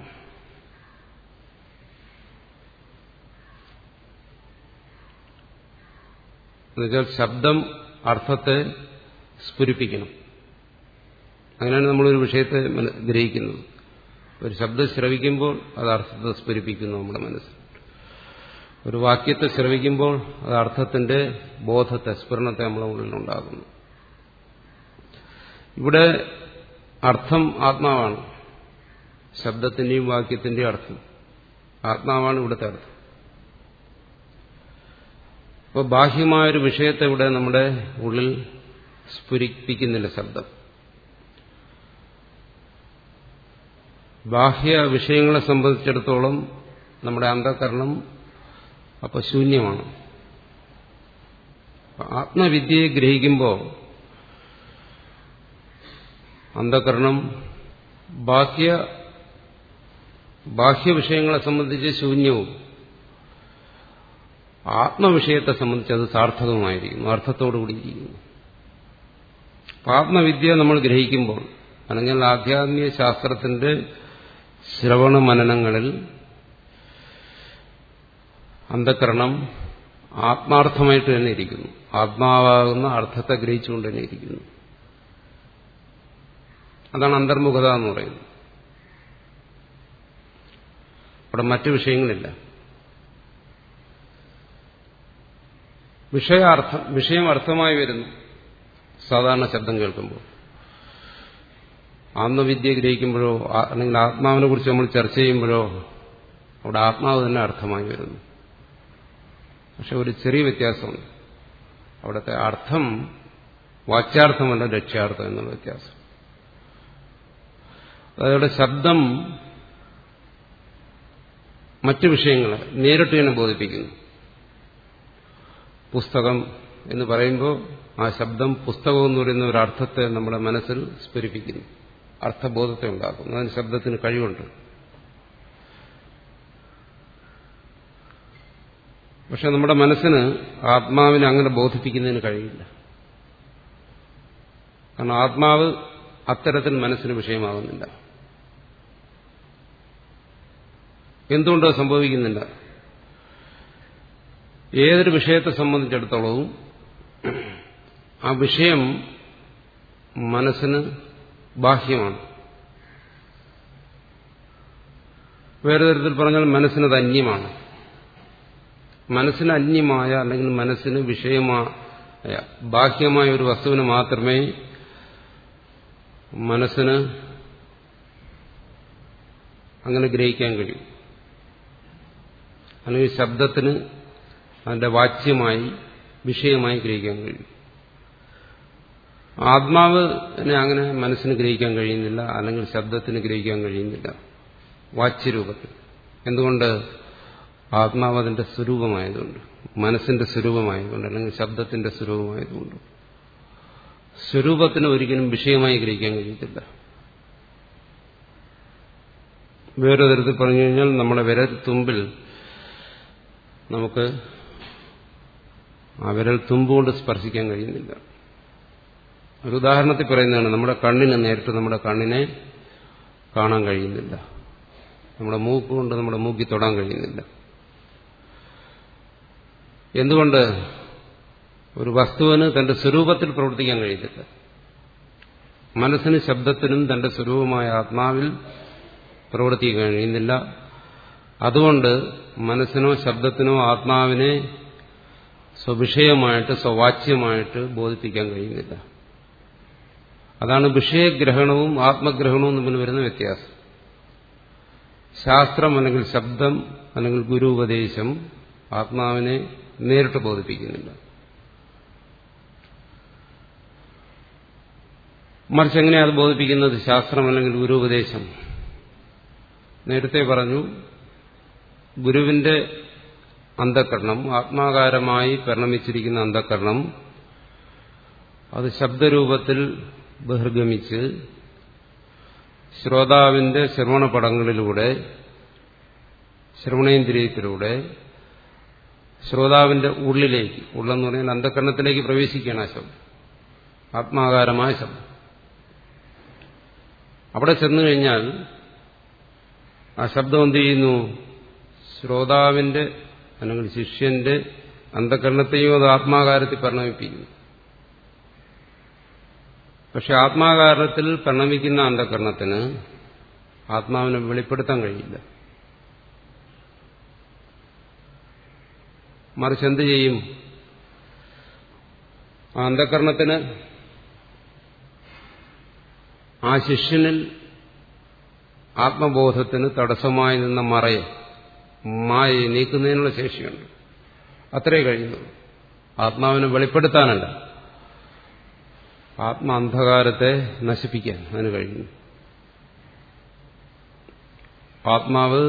എന്നുവെച്ചാൽ ശബ്ദം അർത്ഥത്തെ സ്ഫുരിപ്പിക്കണം അങ്ങനെയാണ് നമ്മളൊരു വിഷയത്തെ ഗ്രഹിക്കുന്നത് ഒരു ശബ്ദം ശ്രവിക്കുമ്പോൾ അത് അർത്ഥത്തെ സ്ഫുരിപ്പിക്കുന്നു നമ്മുടെ മനസ്സിൽ ഒരു വാക്യത്തെ ശ്രവിക്കുമ്പോൾ അത് അർത്ഥത്തിന്റെ ബോധത്തെ സ്ഫുരണത്തെ നമ്മുടെ ഉള്ളിലുണ്ടാകുന്നു ഇവിടെ അർത്ഥം ആത്മാവാണ് ശബ്ദത്തിന്റെയും വാക്യത്തിന്റെയും അർത്ഥം ആത്മാവാണ് ഇവിടുത്തെ അർത്ഥം അപ്പോൾ ബാഹ്യമായൊരു വിഷയത്തെ ഇവിടെ നമ്മുടെ ഉള്ളിൽ സ്ഫുരിപ്പിക്കുന്നില്ല ശബ്ദം ബാഹ്യ വിഷയങ്ങളെ സംബന്ധിച്ചിടത്തോളം നമ്മുടെ അന്ധകരണം അപ്പോൾ ശൂന്യമാണ് ആത്മവിദ്യയെ ഗ്രഹിക്കുമ്പോൾ അന്ധകരണം ബാഹ്യ ബാഹ്യ വിഷയങ്ങളെ സംബന്ധിച്ച് ശൂന്യവും ആത്മവിഷയത്തെ സംബന്ധിച്ച് അത് സാർത്ഥകമായിരിക്കുന്നു അർത്ഥത്തോടുകൂടിയിരിക്കുന്നു ആത്മവിദ്യ നമ്മൾ ഗ്രഹിക്കുമ്പോൾ അല്ലെങ്കിൽ ആധ്യാത്മിക ശാസ്ത്രത്തിന്റെ ശ്രവണ മനനങ്ങളിൽ അന്ധകരണം ആത്മാർത്ഥമായിട്ട് തന്നെ ഇരിക്കുന്നു ആത്മാവാകുന്ന അർത്ഥത്തെ ഗ്രഹിച്ചുകൊണ്ട് തന്നെ ഇരിക്കുന്നു അതാണ് അന്തർമുഖത എന്ന് പറയുന്നത് അവിടെ മറ്റു വിഷയങ്ങളില്ല വിഷയാർത്ഥം വിഷയം അർത്ഥമായി വരുന്നു സാധാരണ ശബ്ദം കേൾക്കുമ്പോൾ ആത്മവിദ്യ ഗ്രഹിക്കുമ്പോഴോ അല്ലെങ്കിൽ ആത്മാവിനെ കുറിച്ച് നമ്മൾ ചർച്ച ചെയ്യുമ്പോഴോ അവിടെ ആത്മാവ് തന്നെ അർത്ഥമായി വരുന്നു പക്ഷെ ഒരു ചെറിയ വ്യത്യാസമുണ്ട് അവിടുത്തെ അർത്ഥം വാച്യാർത്ഥമല്ല ലക്ഷ്യാർത്ഥം എന്നുള്ള വ്യത്യാസം അതവിടെ ശബ്ദം മറ്റു വിഷയങ്ങളെ നേരിട്ട് തന്നെ ബോധിപ്പിക്കുന്നു പുസ്തകം എന്ന് പറയുമ്പോൾ ആ ശബ്ദം പുസ്തകം എന്ന് പറയുന്ന ഒരു അർത്ഥത്തെ നമ്മുടെ മനസ്സിൽ സ്ഫുരിപ്പിക്കുന്നു അർത്ഥബോധത്തെ ഉണ്ടാക്കുന്നു അതിന് ശബ്ദത്തിന് കഴിവുണ്ട് പക്ഷെ നമ്മുടെ മനസ്സിന് ആത്മാവിനെ അങ്ങനെ ബോധിപ്പിക്കുന്നതിന് കഴിയില്ല കാരണം ആത്മാവ് അത്തരത്തിൽ മനസ്സിന് വിഷയമാകുന്നില്ല എന്തുകൊണ്ടോ സംഭവിക്കുന്നില്ല ഏതൊരു വിഷയത്തെ സംബന്ധിച്ചിടത്തോളവും ആ വിഷയം മനസ്സിന് ബാഹ്യമാണ് വേറെ തരത്തിൽ പറഞ്ഞാൽ മനസ്സിനത് അന്യമാണ് മനസ്സിന് അന്യമായ അല്ലെങ്കിൽ മനസ്സിന് വിഷയമായ ബാഹ്യമായ ഒരു വസ്തുവിന് മാത്രമേ മനസ്സിന് അങ്ങനെ ഗ്രഹിക്കാൻ കഴിയും അല്ലെങ്കിൽ ശബ്ദത്തിന് അതിന്റെ വാച്യമായി വിഷയമായി ഗ്രഹിക്കാൻ കഴിയും ആത്മാവിനെ അങ്ങനെ മനസ്സിന് ഗ്രഹിക്കാൻ കഴിയുന്നില്ല അല്ലെങ്കിൽ ശബ്ദത്തിന് ഗ്രഹിക്കാൻ കഴിയുന്നില്ല വാച്യരൂപത്തിൽ എന്തുകൊണ്ട് ആത്മാവ് അതിന്റെ സ്വരൂപമായതുകൊണ്ട് മനസ്സിന്റെ സ്വരൂപമായതുകൊണ്ട് അല്ലെങ്കിൽ ശബ്ദത്തിന്റെ സ്വരൂപമായതുകൊണ്ട് സ്വരൂപത്തിന് ഒരിക്കലും വിഷയമായി ഗ്രഹിക്കാൻ കഴിയത്തില്ല വേറെ തരത്തിൽ പറഞ്ഞു കഴിഞ്ഞാൽ നമ്മുടെ വിരൽ തുമ്പിൽ നമുക്ക് ആ വിരൽ തുമ്പുകൊണ്ട് സ്പർശിക്കാൻ കഴിയുന്നില്ല ഒരു ഉദാഹരണത്തിൽ പറയുന്നതാണ് നമ്മുടെ കണ്ണിന് നേരിട്ട് നമ്മുടെ കണ്ണിനെ കാണാൻ കഴിയുന്നില്ല നമ്മുടെ മൂക്ക് കൊണ്ട് നമ്മുടെ മൂക്കിൽ തൊടാൻ കഴിയുന്നില്ല എന്തുകൊണ്ട് ഒരു വസ്തുവിന് തന്റെ സ്വരൂപത്തിൽ പ്രവർത്തിക്കാൻ കഴിയത്തില്ല മനസ്സിന് ശബ്ദത്തിനും തന്റെ സ്വരൂപമായ ആത്മാവിൽ പ്രവർത്തിക്കാൻ കഴിയുന്നില്ല അതുകൊണ്ട് മനസ്സിനോ ശബ്ദത്തിനോ ആത്മാവിനെ സ്വവിഷയമായിട്ട് സ്വവാച്യമായിട്ട് ബോധിപ്പിക്കാൻ കഴിയുന്നില്ല അതാണ് വിഷയഗ്രഹണവും ആത്മഗ്രഹണവും തമ്മിൽ വരുന്ന വ്യത്യാസം ശാസ്ത്രം അല്ലെങ്കിൽ ശബ്ദം അല്ലെങ്കിൽ ഗുരു ഉപദേശം ആത്മാവിനെ നേരിട്ട് ബോധിപ്പിക്കുന്നില്ല മറിച്ച് എങ്ങനെയാണ് അത് ബോധിപ്പിക്കുന്നത് ശാസ്ത്രം അല്ലെങ്കിൽ ഗുരുപദേശം നേരത്തെ പറഞ്ഞു ഗുരുവിന്റെ അന്ധക്കരണം ആത്മാകാരമായി പരിണമിച്ചിരിക്കുന്ന അന്ധക്കരണം അത് ശബ്ദരൂപത്തിൽ ബഹിർഗമിച്ച് ശ്രോതാവിന്റെ ശ്രവണപടങ്ങളിലൂടെ ശ്രവണേന്ദ്രിയത്തിലൂടെ ശ്രോതാവിന്റെ ഉള്ളിലേക്ക് ഉള്ളെന്ന് പറഞ്ഞാൽ അന്ധക്കരണത്തിലേക്ക് പ്രവേശിക്കുകയാണ് ആ ശബ്ദം ആത്മാകാരമായ ശബ്ദം അവിടെ ചെന്നു കഴിഞ്ഞാൽ ആ ശബ്ദം എന്ത് ചെയ്യുന്നു ശ്രോതാവിന്റെ അല്ലെങ്കിൽ ശിഷ്യന്റെ അന്ധകരണത്തെയും അത് ആത്മാകാരത്തിൽ പരിണമിപ്പിക്കുന്നു പക്ഷെ ആത്മാകാരത്തിൽ പരിണമിക്കുന്ന അന്ധകരണത്തിന് ആത്മാവിനെ വെളിപ്പെടുത്താൻ കഴിയില്ല മറിച്ച് എന്ത് ചെയ്യും ആ അന്ധകരണത്തിന് ആ ശിഷ്യനിൽ ആത്മബോധത്തിന് തടസ്സമായി നിന്ന മറയെ മായയെ നീക്കുന്നതിനുള്ള ശേഷിയുണ്ട് അത്രേ കഴിയുന്നുള്ളൂ ആത്മാവിനെ വെളിപ്പെടുത്താനല്ല ആത്മ അന്ധകാരത്തെ നശിപ്പിക്കാൻ അതിന് കഴിയുന്നു ആത്മാവ്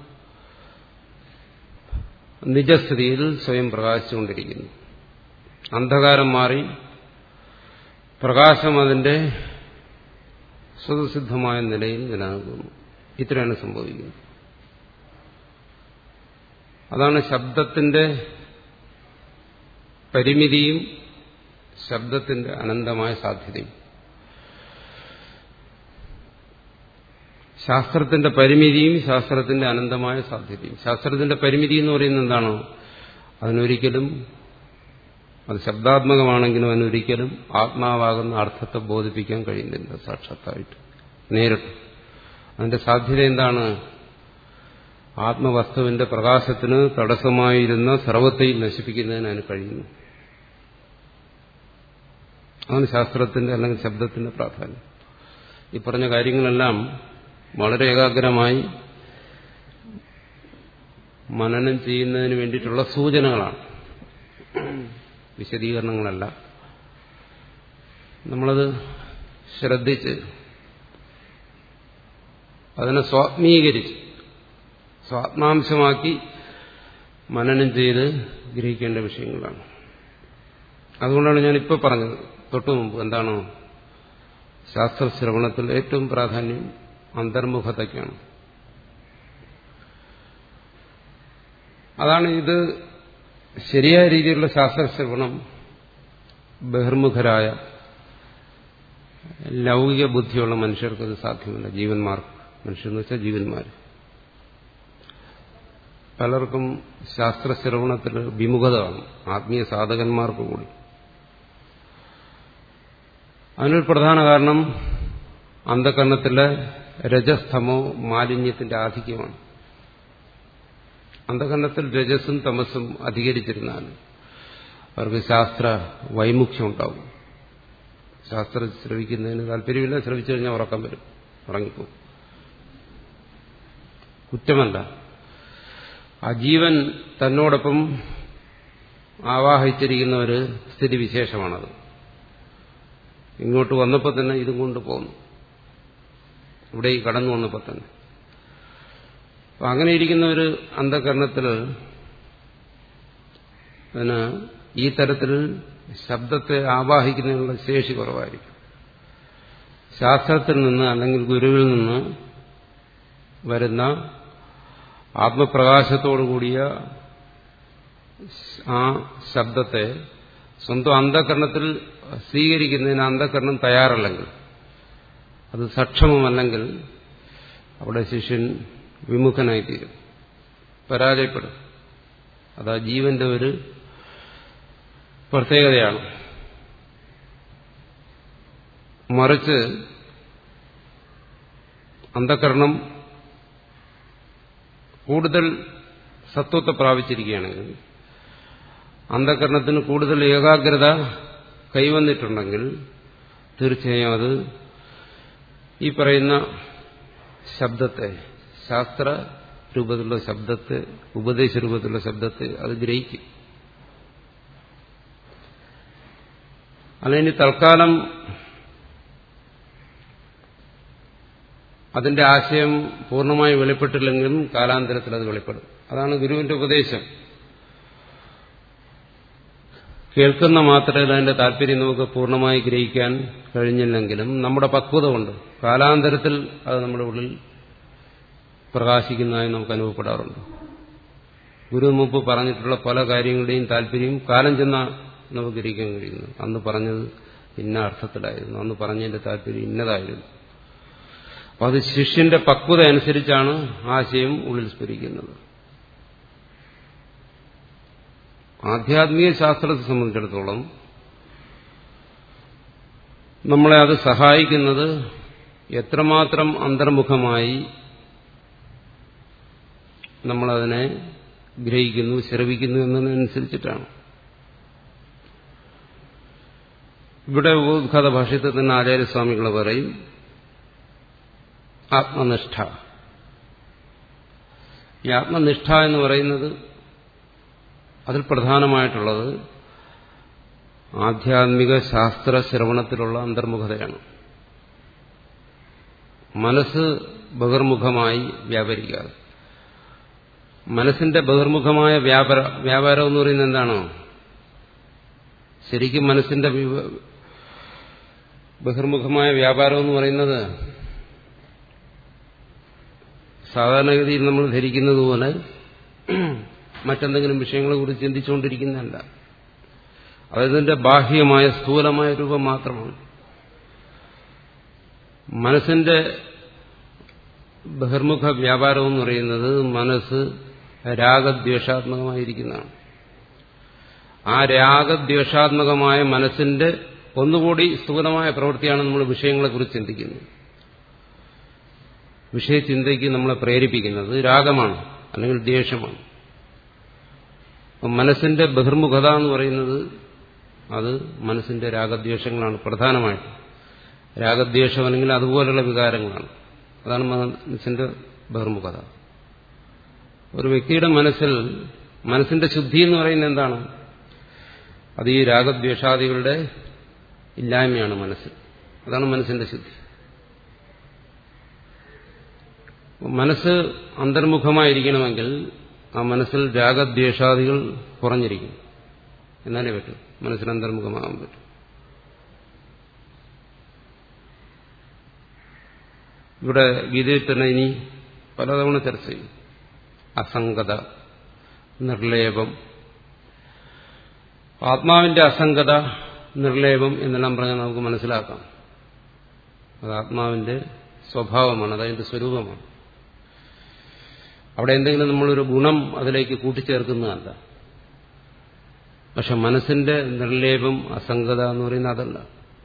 നിജസ്ഥിതിയിൽ സ്വയം പ്രകാശിച്ചുകൊണ്ടിരിക്കുന്നു അന്ധകാരം മാറി പ്രകാശം അതിന്റെ സ്വതസിദ്ധമായ നിലയിൽ നിലനിൽക്കുന്നു ഇത്രയാണ് സംഭവിക്കുന്നത് അതാണ് ശബ്ദത്തിന്റെ പരിമിതിയും ശബ്ദത്തിന്റെ അനന്തമായ സാധ്യതയും ശാസ്ത്രത്തിന്റെ പരിമിതിയും ശാസ്ത്രത്തിന്റെ അനന്തമായ സാധ്യതയും ശാസ്ത്രത്തിന്റെ പരിമിതി എന്ന് പറയുന്നത് എന്താണോ അതിനൊരിക്കലും അത് ശബ്ദാത്മകമാണെങ്കിലും അതിനൊരിക്കലും ആത്മാവാകുന്ന അർത്ഥത്തെ ബോധിപ്പിക്കാൻ കഴിയുന്നില്ല സാക്ഷാത്തായിട്ട് നേരിട്ട് അതിന്റെ സാധ്യത എന്താണ് ആത്മവസ്തുവിന്റെ പ്രകാശത്തിന് തടസ്സമായിരുന്ന സർവത്തെയും നശിപ്പിക്കുന്നതിന് അതിന് കഴിയുന്നു അതാണ് ശാസ്ത്രത്തിന്റെ അല്ലെങ്കിൽ ശബ്ദത്തിന്റെ പ്രാധാന്യം ഈ പറഞ്ഞ കാര്യങ്ങളെല്ലാം വളരെ ഏകാഗ്രമായി മനനം ചെയ്യുന്നതിന് വേണ്ടിയിട്ടുള്ള സൂചനകളാണ് വിശദീകരണങ്ങളല്ല നമ്മളത് ശ്രദ്ധിച്ച് അതിനെ സ്വാത്മീകരിച്ച് സ്വാത്മാംശമാക്കി മനനം ചെയ്ത് ഗ്രഹിക്കേണ്ട വിഷയങ്ങളാണ് അതുകൊണ്ടാണ് ഞാൻ ഇപ്പോൾ പറഞ്ഞത് തൊട്ടു മുമ്പ് എന്താണ് ശാസ്ത്രശ്രവണത്തിൽ ഏറ്റവും പ്രാധാന്യം അന്തർമുഖതയ്ക്കാണ് അതാണ് ഇത് ശരിയായ രീതിയിലുള്ള ശാസ്ത്രശ്രവണം ബഹിർമുഖരായ ലൗകിക ബുദ്ധിയുള്ള മനുഷ്യർക്ക് അത് സാധ്യമല്ല ജീവന്മാർക്ക് മനുഷ്യരെന്ന് വെച്ചാൽ ജീവന്മാർ പലർക്കും ശാസ്ത്രശ്രവണത്തിൽ വിമുഖത കാണും ആത്മീയ സാധകന്മാർക്ക് കൂടി അതിനൊരു പ്രധാന കാരണം അന്ധകരണത്തിലെ രജസ്തമോ മാലിന്യത്തിന്റെ ആധിക്യമാണ് അന്ധകരണത്തിൽ രജസ്സും തമസും അധികരിച്ചിരുന്നാൽ അവർക്ക് ശാസ്ത്ര വൈമുഖ്യം ഉണ്ടാവും ശാസ്ത്രം ശ്രവിക്കുന്നതിന് താല്പര്യമില്ല ശ്രവിച്ചു കഴിഞ്ഞാൽ ഉറക്കം വരും ഉറങ്ങിപ്പോകും കുറ്റമല്ല ആ ജീവൻ തന്നോടൊപ്പം ആവാഹിച്ചിരിക്കുന്ന ഒരു സ്ഥിതിവിശേഷമാണത് ഇങ്ങോട്ട് വന്നപ്പോൾ തന്നെ ഇതും കൊണ്ട് പോന്നു ഇവിടെ ഈ കടന്നു വന്നപ്പോൾ തന്നെ അപ്പം അങ്ങനെ ഇരിക്കുന്ന ഒരു അന്ധകരണത്തിൽ അതിന് ഈ തരത്തിൽ ശബ്ദത്തെ ആവാഹിക്കുന്നതിനുള്ള ശേഷി കുറവായിരിക്കും ശാസ്ത്രത്തിൽ നിന്ന് അല്ലെങ്കിൽ ഗുരുവിൽ നിന്ന് വരുന്ന ആത്മപ്രകാശത്തോടുകൂടിയ ആ ശബ്ദത്തെ സ്വന്തം അന്ധകരണത്തിൽ സ്വീകരിക്കുന്നതിന് അന്ധകരണം തയ്യാറല്ലെങ്കിൽ അത് സക്ഷമമല്ലെങ്കിൽ അവിടെ ശിഷ്യൻ വിമുഖനായിത്തീരും പരാജയപ്പെടും അതാ ജീവന്റെ ഒരു പ്രത്യേകതയാണ് മറിച്ച് അന്ധകരണം കൂടുതൽ സത്വത്തെ പ്രാപിച്ചിരിക്കുകയാണെങ്കിൽ അന്ധകരണത്തിന് കൂടുതൽ ഏകാഗ്രത കൈവന്നിട്ടുണ്ടെങ്കിൽ തീർച്ചയായും അത് ഈ പറയുന്ന ശബ്ദത്തെ ശാസ്ത്ര രൂപത്തിലുള്ള ശബ്ദത്തെ ഉപദേശ രൂപത്തിലുള്ള ശബ്ദത്തെ അത് ഗ്രഹിക്കും അല്ലെങ്കിൽ തൽക്കാലം അതിന്റെ ആശയം പൂർണ്ണമായി വെളിപ്പെട്ടില്ലെങ്കിലും കാലാന്തരത്തിൽ അത് വെളിപ്പെടും അതാണ് ഗുരുവിന്റെ ഉപദേശം കേൾക്കുന്ന മാത്രമല്ല അതിന്റെ താല്പര്യം നമുക്ക് പൂർണ്ണമായി ഗ്രഹിക്കാൻ കഴിഞ്ഞില്ലെങ്കിലും നമ്മുടെ പക്വത കൊണ്ട് കാലാന്തരത്തിൽ അത് നമ്മുടെ ഉള്ളിൽ പ്രകാശിക്കുന്നതായി നമുക്ക് അനുഭവപ്പെടാറുണ്ട് ഗുരു മുമ്പ് പറഞ്ഞിട്ടുള്ള പല കാര്യങ്ങളുടെയും താല്പര്യം കാലം ചെന്ന നമുക്ക് ഗ്രഹിക്കാൻ കഴിയുന്നു അന്ന് പറഞ്ഞത് ഇന്ന അർത്ഥത്തിലായിരുന്നു അന്ന് പറഞ്ഞതിന്റെ താല്പര്യം ഇന്നതായിരുന്നു അപ്പം അത് ശിഷ്യന്റെ പക്വത അനുസരിച്ചാണ് ആശയം ഉള്ളിൽ സ്ഫുരിക്കുന്നത് ആധ്യാത്മിക ശാസ്ത്രത്തെ സംബന്ധിച്ചിടത്തോളം നമ്മളെ അത് സഹായിക്കുന്നത് എത്രമാത്രം അന്തർമുഖമായി നമ്മളതിനെ ഗ്രഹിക്കുന്നു ശ്രവിക്കുന്നു എന്നതിനനുസരിച്ചിട്ടാണ് ഇവിടെ ഉദ്ഘാത ഭാഷ്യത്തിൽ തന്നെ ആചാര്യസ്വാമികൾ പറയും ആത്മനിഷ്ഠ ഈ ആത്മനിഷ്ഠ എന്ന് പറയുന്നത് അതിൽ പ്രധാനമായിട്ടുള്ളത് ആധ്യാത്മിക ശാസ്ത്ര ശ്രവണത്തിലുള്ള അന്തർമുഖതയാണ് മനസ്സ് ബഹിർമുഖമായി വ്യാപരിക്കാതെ മനസ്സിന്റെ ബഹിർമുഖമായ വ്യാപാര വ്യാപാരം എന്ന് പറയുന്നത് എന്താണോ ശരിക്കും മനസ്സിന്റെ ബഹിർമുഖമായ വ്യാപാരം എന്ന് പറയുന്നത് സാധാരണഗതിയിൽ നമ്മൾ ധരിക്കുന്നത് പോലെ മറ്റെന്തെങ്കിലും വിഷയങ്ങളെ കുറിച്ച് ചിന്തിച്ചുകൊണ്ടിരിക്കുന്നതല്ല അതിന്റെ ബാഹ്യമായ സ്ഥൂലമായ രൂപം മാത്രമാണ് മനസ്സിന്റെ ബഹിർമുഖ വ്യാപാരം എന്ന് പറയുന്നത് മനസ്സ് രാഗദ്വേഷാത്മകമായിരിക്കുന്നതാണ് ആ രാഗദ്വേഷാത്മകമായ മനസ്സിന്റെ ഒന്നുകൂടി സ്ഥൂലമായ പ്രവൃത്തിയാണ് നമ്മൾ വിഷയങ്ങളെക്കുറിച്ച് ചിന്തിക്കുന്നത് വിഷയചിന്തയ്ക്ക് നമ്മളെ പ്രേരിപ്പിക്കുന്നത് രാഗമാണ് അല്ലെങ്കിൽ ദ്വേഷമാണ് മനസ്സിന്റെ ബഹിർമുഖത എന്ന് പറയുന്നത് അത് മനസ്സിന്റെ രാഗദ്വേഷങ്ങളാണ് പ്രധാനമായിട്ട് രാഗദ്വേഷം അല്ലെങ്കിൽ അതുപോലുള്ള വികാരങ്ങളാണ് അതാണ് മനസ്സിന്റെ ബഹിർമുഖത ഒരു വ്യക്തിയുടെ മനസ്സിൽ മനസ്സിന്റെ ശുദ്ധി എന്ന് പറയുന്നത് എന്താണ് അത് ഈ രാഗദ്വേഷാദികളുടെ ഇല്ലായ്മയാണ് മനസ്സിൽ അതാണ് മനസ്സിന്റെ ശുദ്ധി മനസ്സ് അന്തർമുഖമായിരിക്കണമെങ്കിൽ ആ മനസ്സിൽ രാഗദ്വേഷാദികൾ കുറഞ്ഞിരിക്കും എന്നാലേ പറ്റും മനസ്സിന് അന്തർമുഖമാകാൻ പറ്റും ഇവിടെ ഗീതയിൽ തന്നെ ഇനി പലതവണ ചർച്ച ചെയ്യും അസംഗത നിർലേപം ആത്മാവിന്റെ അസംഗത നിർലേപം എന്നെല്ലാം പറഞ്ഞാൽ നമുക്ക് മനസ്സിലാക്കാം അത് ആത്മാവിന്റെ സ്വഭാവമാണ് അതതിന്റെ സ്വരൂപമാണ് അവിടെ എന്തെങ്കിലും നമ്മളൊരു ഗുണം അതിലേക്ക് കൂട്ടിച്ചേർക്കുന്നതല്ല പക്ഷെ മനസ്സിന്റെ നിർലേപം അസംഗത എന്ന് പറയുന്നത് അതല്ല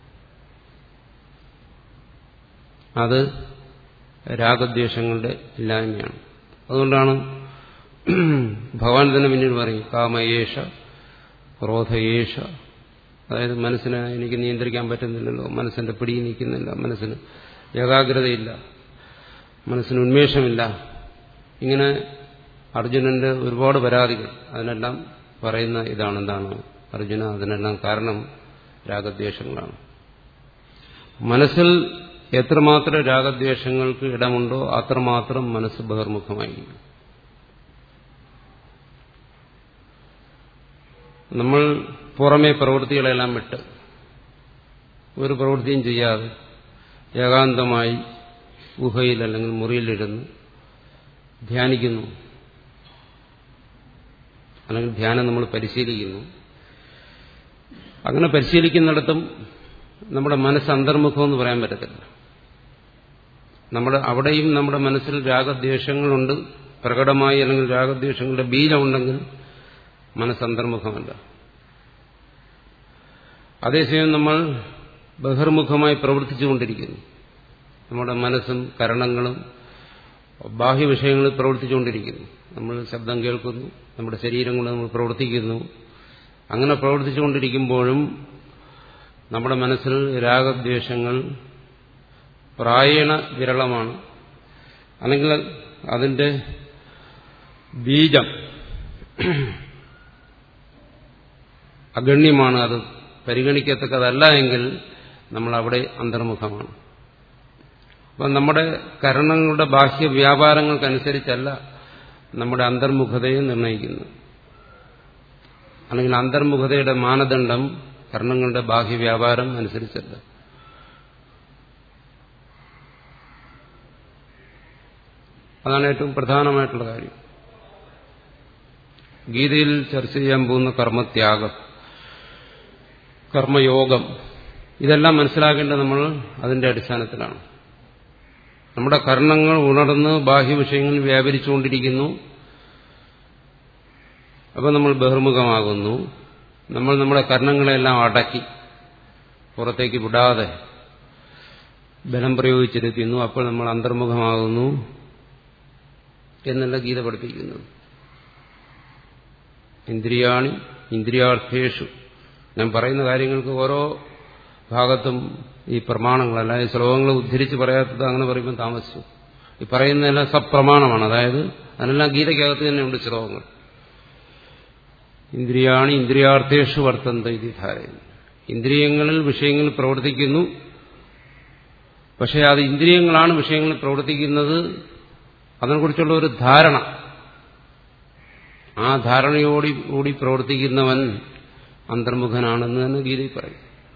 അത് രാഗദ്വേഷങ്ങളുടെ ഇല്ലായ്മയാണ് അതുകൊണ്ടാണ് ഭഗവാൻ തന്നെ പിന്നീട് പറയും കാമയേഷ ക്രോധയേഷ അതായത് മനസ്സിനെ എനിക്ക് നിയന്ത്രിക്കാൻ പറ്റുന്നില്ലല്ലോ മനസ്സിന്റെ പിടി നിൽക്കുന്നില്ല മനസ്സിന് ഏകാഗ്രതയില്ല മനസ്സിന് ഉന്മേഷമില്ല ഇങ്ങനെ അർജുനന്റെ ഒരുപാട് പരാതികൾ അതിനെല്ലാം പറയുന്ന ഇതാണ് എന്താണ് അർജുന അതിനെല്ലാം കാരണം രാഗദ്വേഷങ്ങളാണ് മനസ്സിൽ എത്രമാത്രം രാഗദ്വേഷങ്ങൾക്ക് ഇടമുണ്ടോ അത്രമാത്രം മനസ്സ് ബഹിർമുഖമായിരിക്കും നമ്മൾ പുറമേ പ്രവൃത്തികളെല്ലാം വിട്ട് ഒരു പ്രവൃത്തിയും ചെയ്യാതെ ഏകാന്തമായി ഗുഹയിൽ അല്ലെങ്കിൽ മുറിയിലിരുന്ന് ധ്യാനിക്കുന്നു അല്ലെങ്കിൽ ധ്യാനം നമ്മൾ പരിശീലിക്കുന്നു അങ്ങനെ പരിശീലിക്കുന്നിടത്തും നമ്മുടെ മനസ്സ് അന്തർമുഖം എന്ന് പറയാൻ പറ്റത്തില്ല നമ്മുടെ അവിടെയും നമ്മുടെ മനസ്സിൽ രാഗദ്വേഷങ്ങളുണ്ട് പ്രകടമായി അല്ലെങ്കിൽ രാഗദ്വേഷങ്ങളുടെ ബീജമുണ്ടെങ്കിൽ മനസ്സ് അന്തർമുഖമല്ല അതേസമയം നമ്മൾ ബഹിർമുഖമായി പ്രവർത്തിച്ചുകൊണ്ടിരിക്കുന്നു നമ്മുടെ മനസ്സും കരണങ്ങളും ബാഹ്യ വിഷയങ്ങളിൽ പ്രവർത്തിച്ചുകൊണ്ടിരിക്കുന്നു നമ്മൾ ശബ്ദം കേൾക്കുന്നു നമ്മുടെ ശരീരം കൊണ്ട് നമ്മൾ പ്രവർത്തിക്കുന്നു അങ്ങനെ പ്രവർത്തിച്ചുകൊണ്ടിരിക്കുമ്പോഴും നമ്മുടെ മനസ്സിൽ രാഗദ്വേഷങ്ങൾ പ്രായണ വിരളമാണ് അല്ലെങ്കിൽ അതിന്റെ ബീജം അഗണ്യമാണ് അത് പരിഗണിക്കത്തക്കതല്ല എങ്കിൽ നമ്മൾ അവിടെ അന്തർമുഖമാണ് അപ്പം നമ്മുടെ കരണങ്ങളുടെ ബാഹ്യ വ്യാപാരങ്ങൾക്കനുസരിച്ചല്ല നമ്മുടെ അന്തർമുഖതയെ നിർണ്ണയിക്കുന്നത് അല്ലെങ്കിൽ അന്തർമുഖതയുടെ മാനദണ്ഡം കർണങ്ങളുടെ ബാഹ്യ വ്യാപാരം അനുസരിച്ചല്ല അതാണ് ഏറ്റവും പ്രധാനമായിട്ടുള്ള കാര്യം ഗീതയിൽ ചർച്ച ചെയ്യാൻ പോകുന്ന കർമ്മത്യാഗം കർമ്മയോഗം ഇതെല്ലാം മനസ്സിലാക്കേണ്ടത് നമ്മൾ അതിന്റെ അടിസ്ഥാനത്തിലാണ് നമ്മുടെ കർണങ്ങൾ ഉണർന്ന് ബാഹ്യ വിഷയങ്ങളിൽ വ്യാപരിച്ചുകൊണ്ടിരിക്കുന്നു അപ്പോൾ നമ്മൾ ബഹിർമുഖമാകുന്നു നമ്മൾ നമ്മുടെ കർണങ്ങളെല്ലാം അടക്കി പുറത്തേക്ക് വിടാതെ ബലം പ്രയോഗിച്ചിരിക്കുന്നു അപ്പോൾ നമ്മൾ അന്തർമുഖമാകുന്നു എന്നല്ല ഗീത പഠിപ്പിക്കുന്നത് ഇന്ദ്രിയാണി ഇന്ദ്രിയാർത്ഥേഷു ഞാൻ പറയുന്ന കാര്യങ്ങൾക്ക് ഓരോ ഭാഗത്തും ഈ പ്രമാണങ്ങൾ അല്ലാതെ ശ്ലോകങ്ങൾ ഉദ്ധരിച്ച് പറയാത്തത് അങ്ങനെ പറയുമ്പോൾ താമസിച്ചു ഈ പറയുന്നതെല്ലാം സപ്രമാണമാണ് അതായത് അതിനെല്ലാം ഗീതയ്ക്കകത്ത് തന്നെയുണ്ട് ശ്ലോകങ്ങൾ ഇന്ദ്രിയാണി ഇന്ദ്രിയാർത്ഥേഷു വർത്തന്ത ഇത് ധാരയുന്നു ഇന്ദ്രിയങ്ങളിൽ വിഷയങ്ങൾ പ്രവർത്തിക്കുന്നു പക്ഷേ അത് ഇന്ദ്രിയങ്ങളാണ് വിഷയങ്ങളിൽ പ്രവർത്തിക്കുന്നത് അതിനെക്കുറിച്ചുള്ള ഒരു ധാരണ ആ ധാരണയോടി കൂടി പ്രവർത്തിക്കുന്നവൻ അന്തർമുഖനാണെന്ന് തന്നെ ഗീതയിൽ പറയും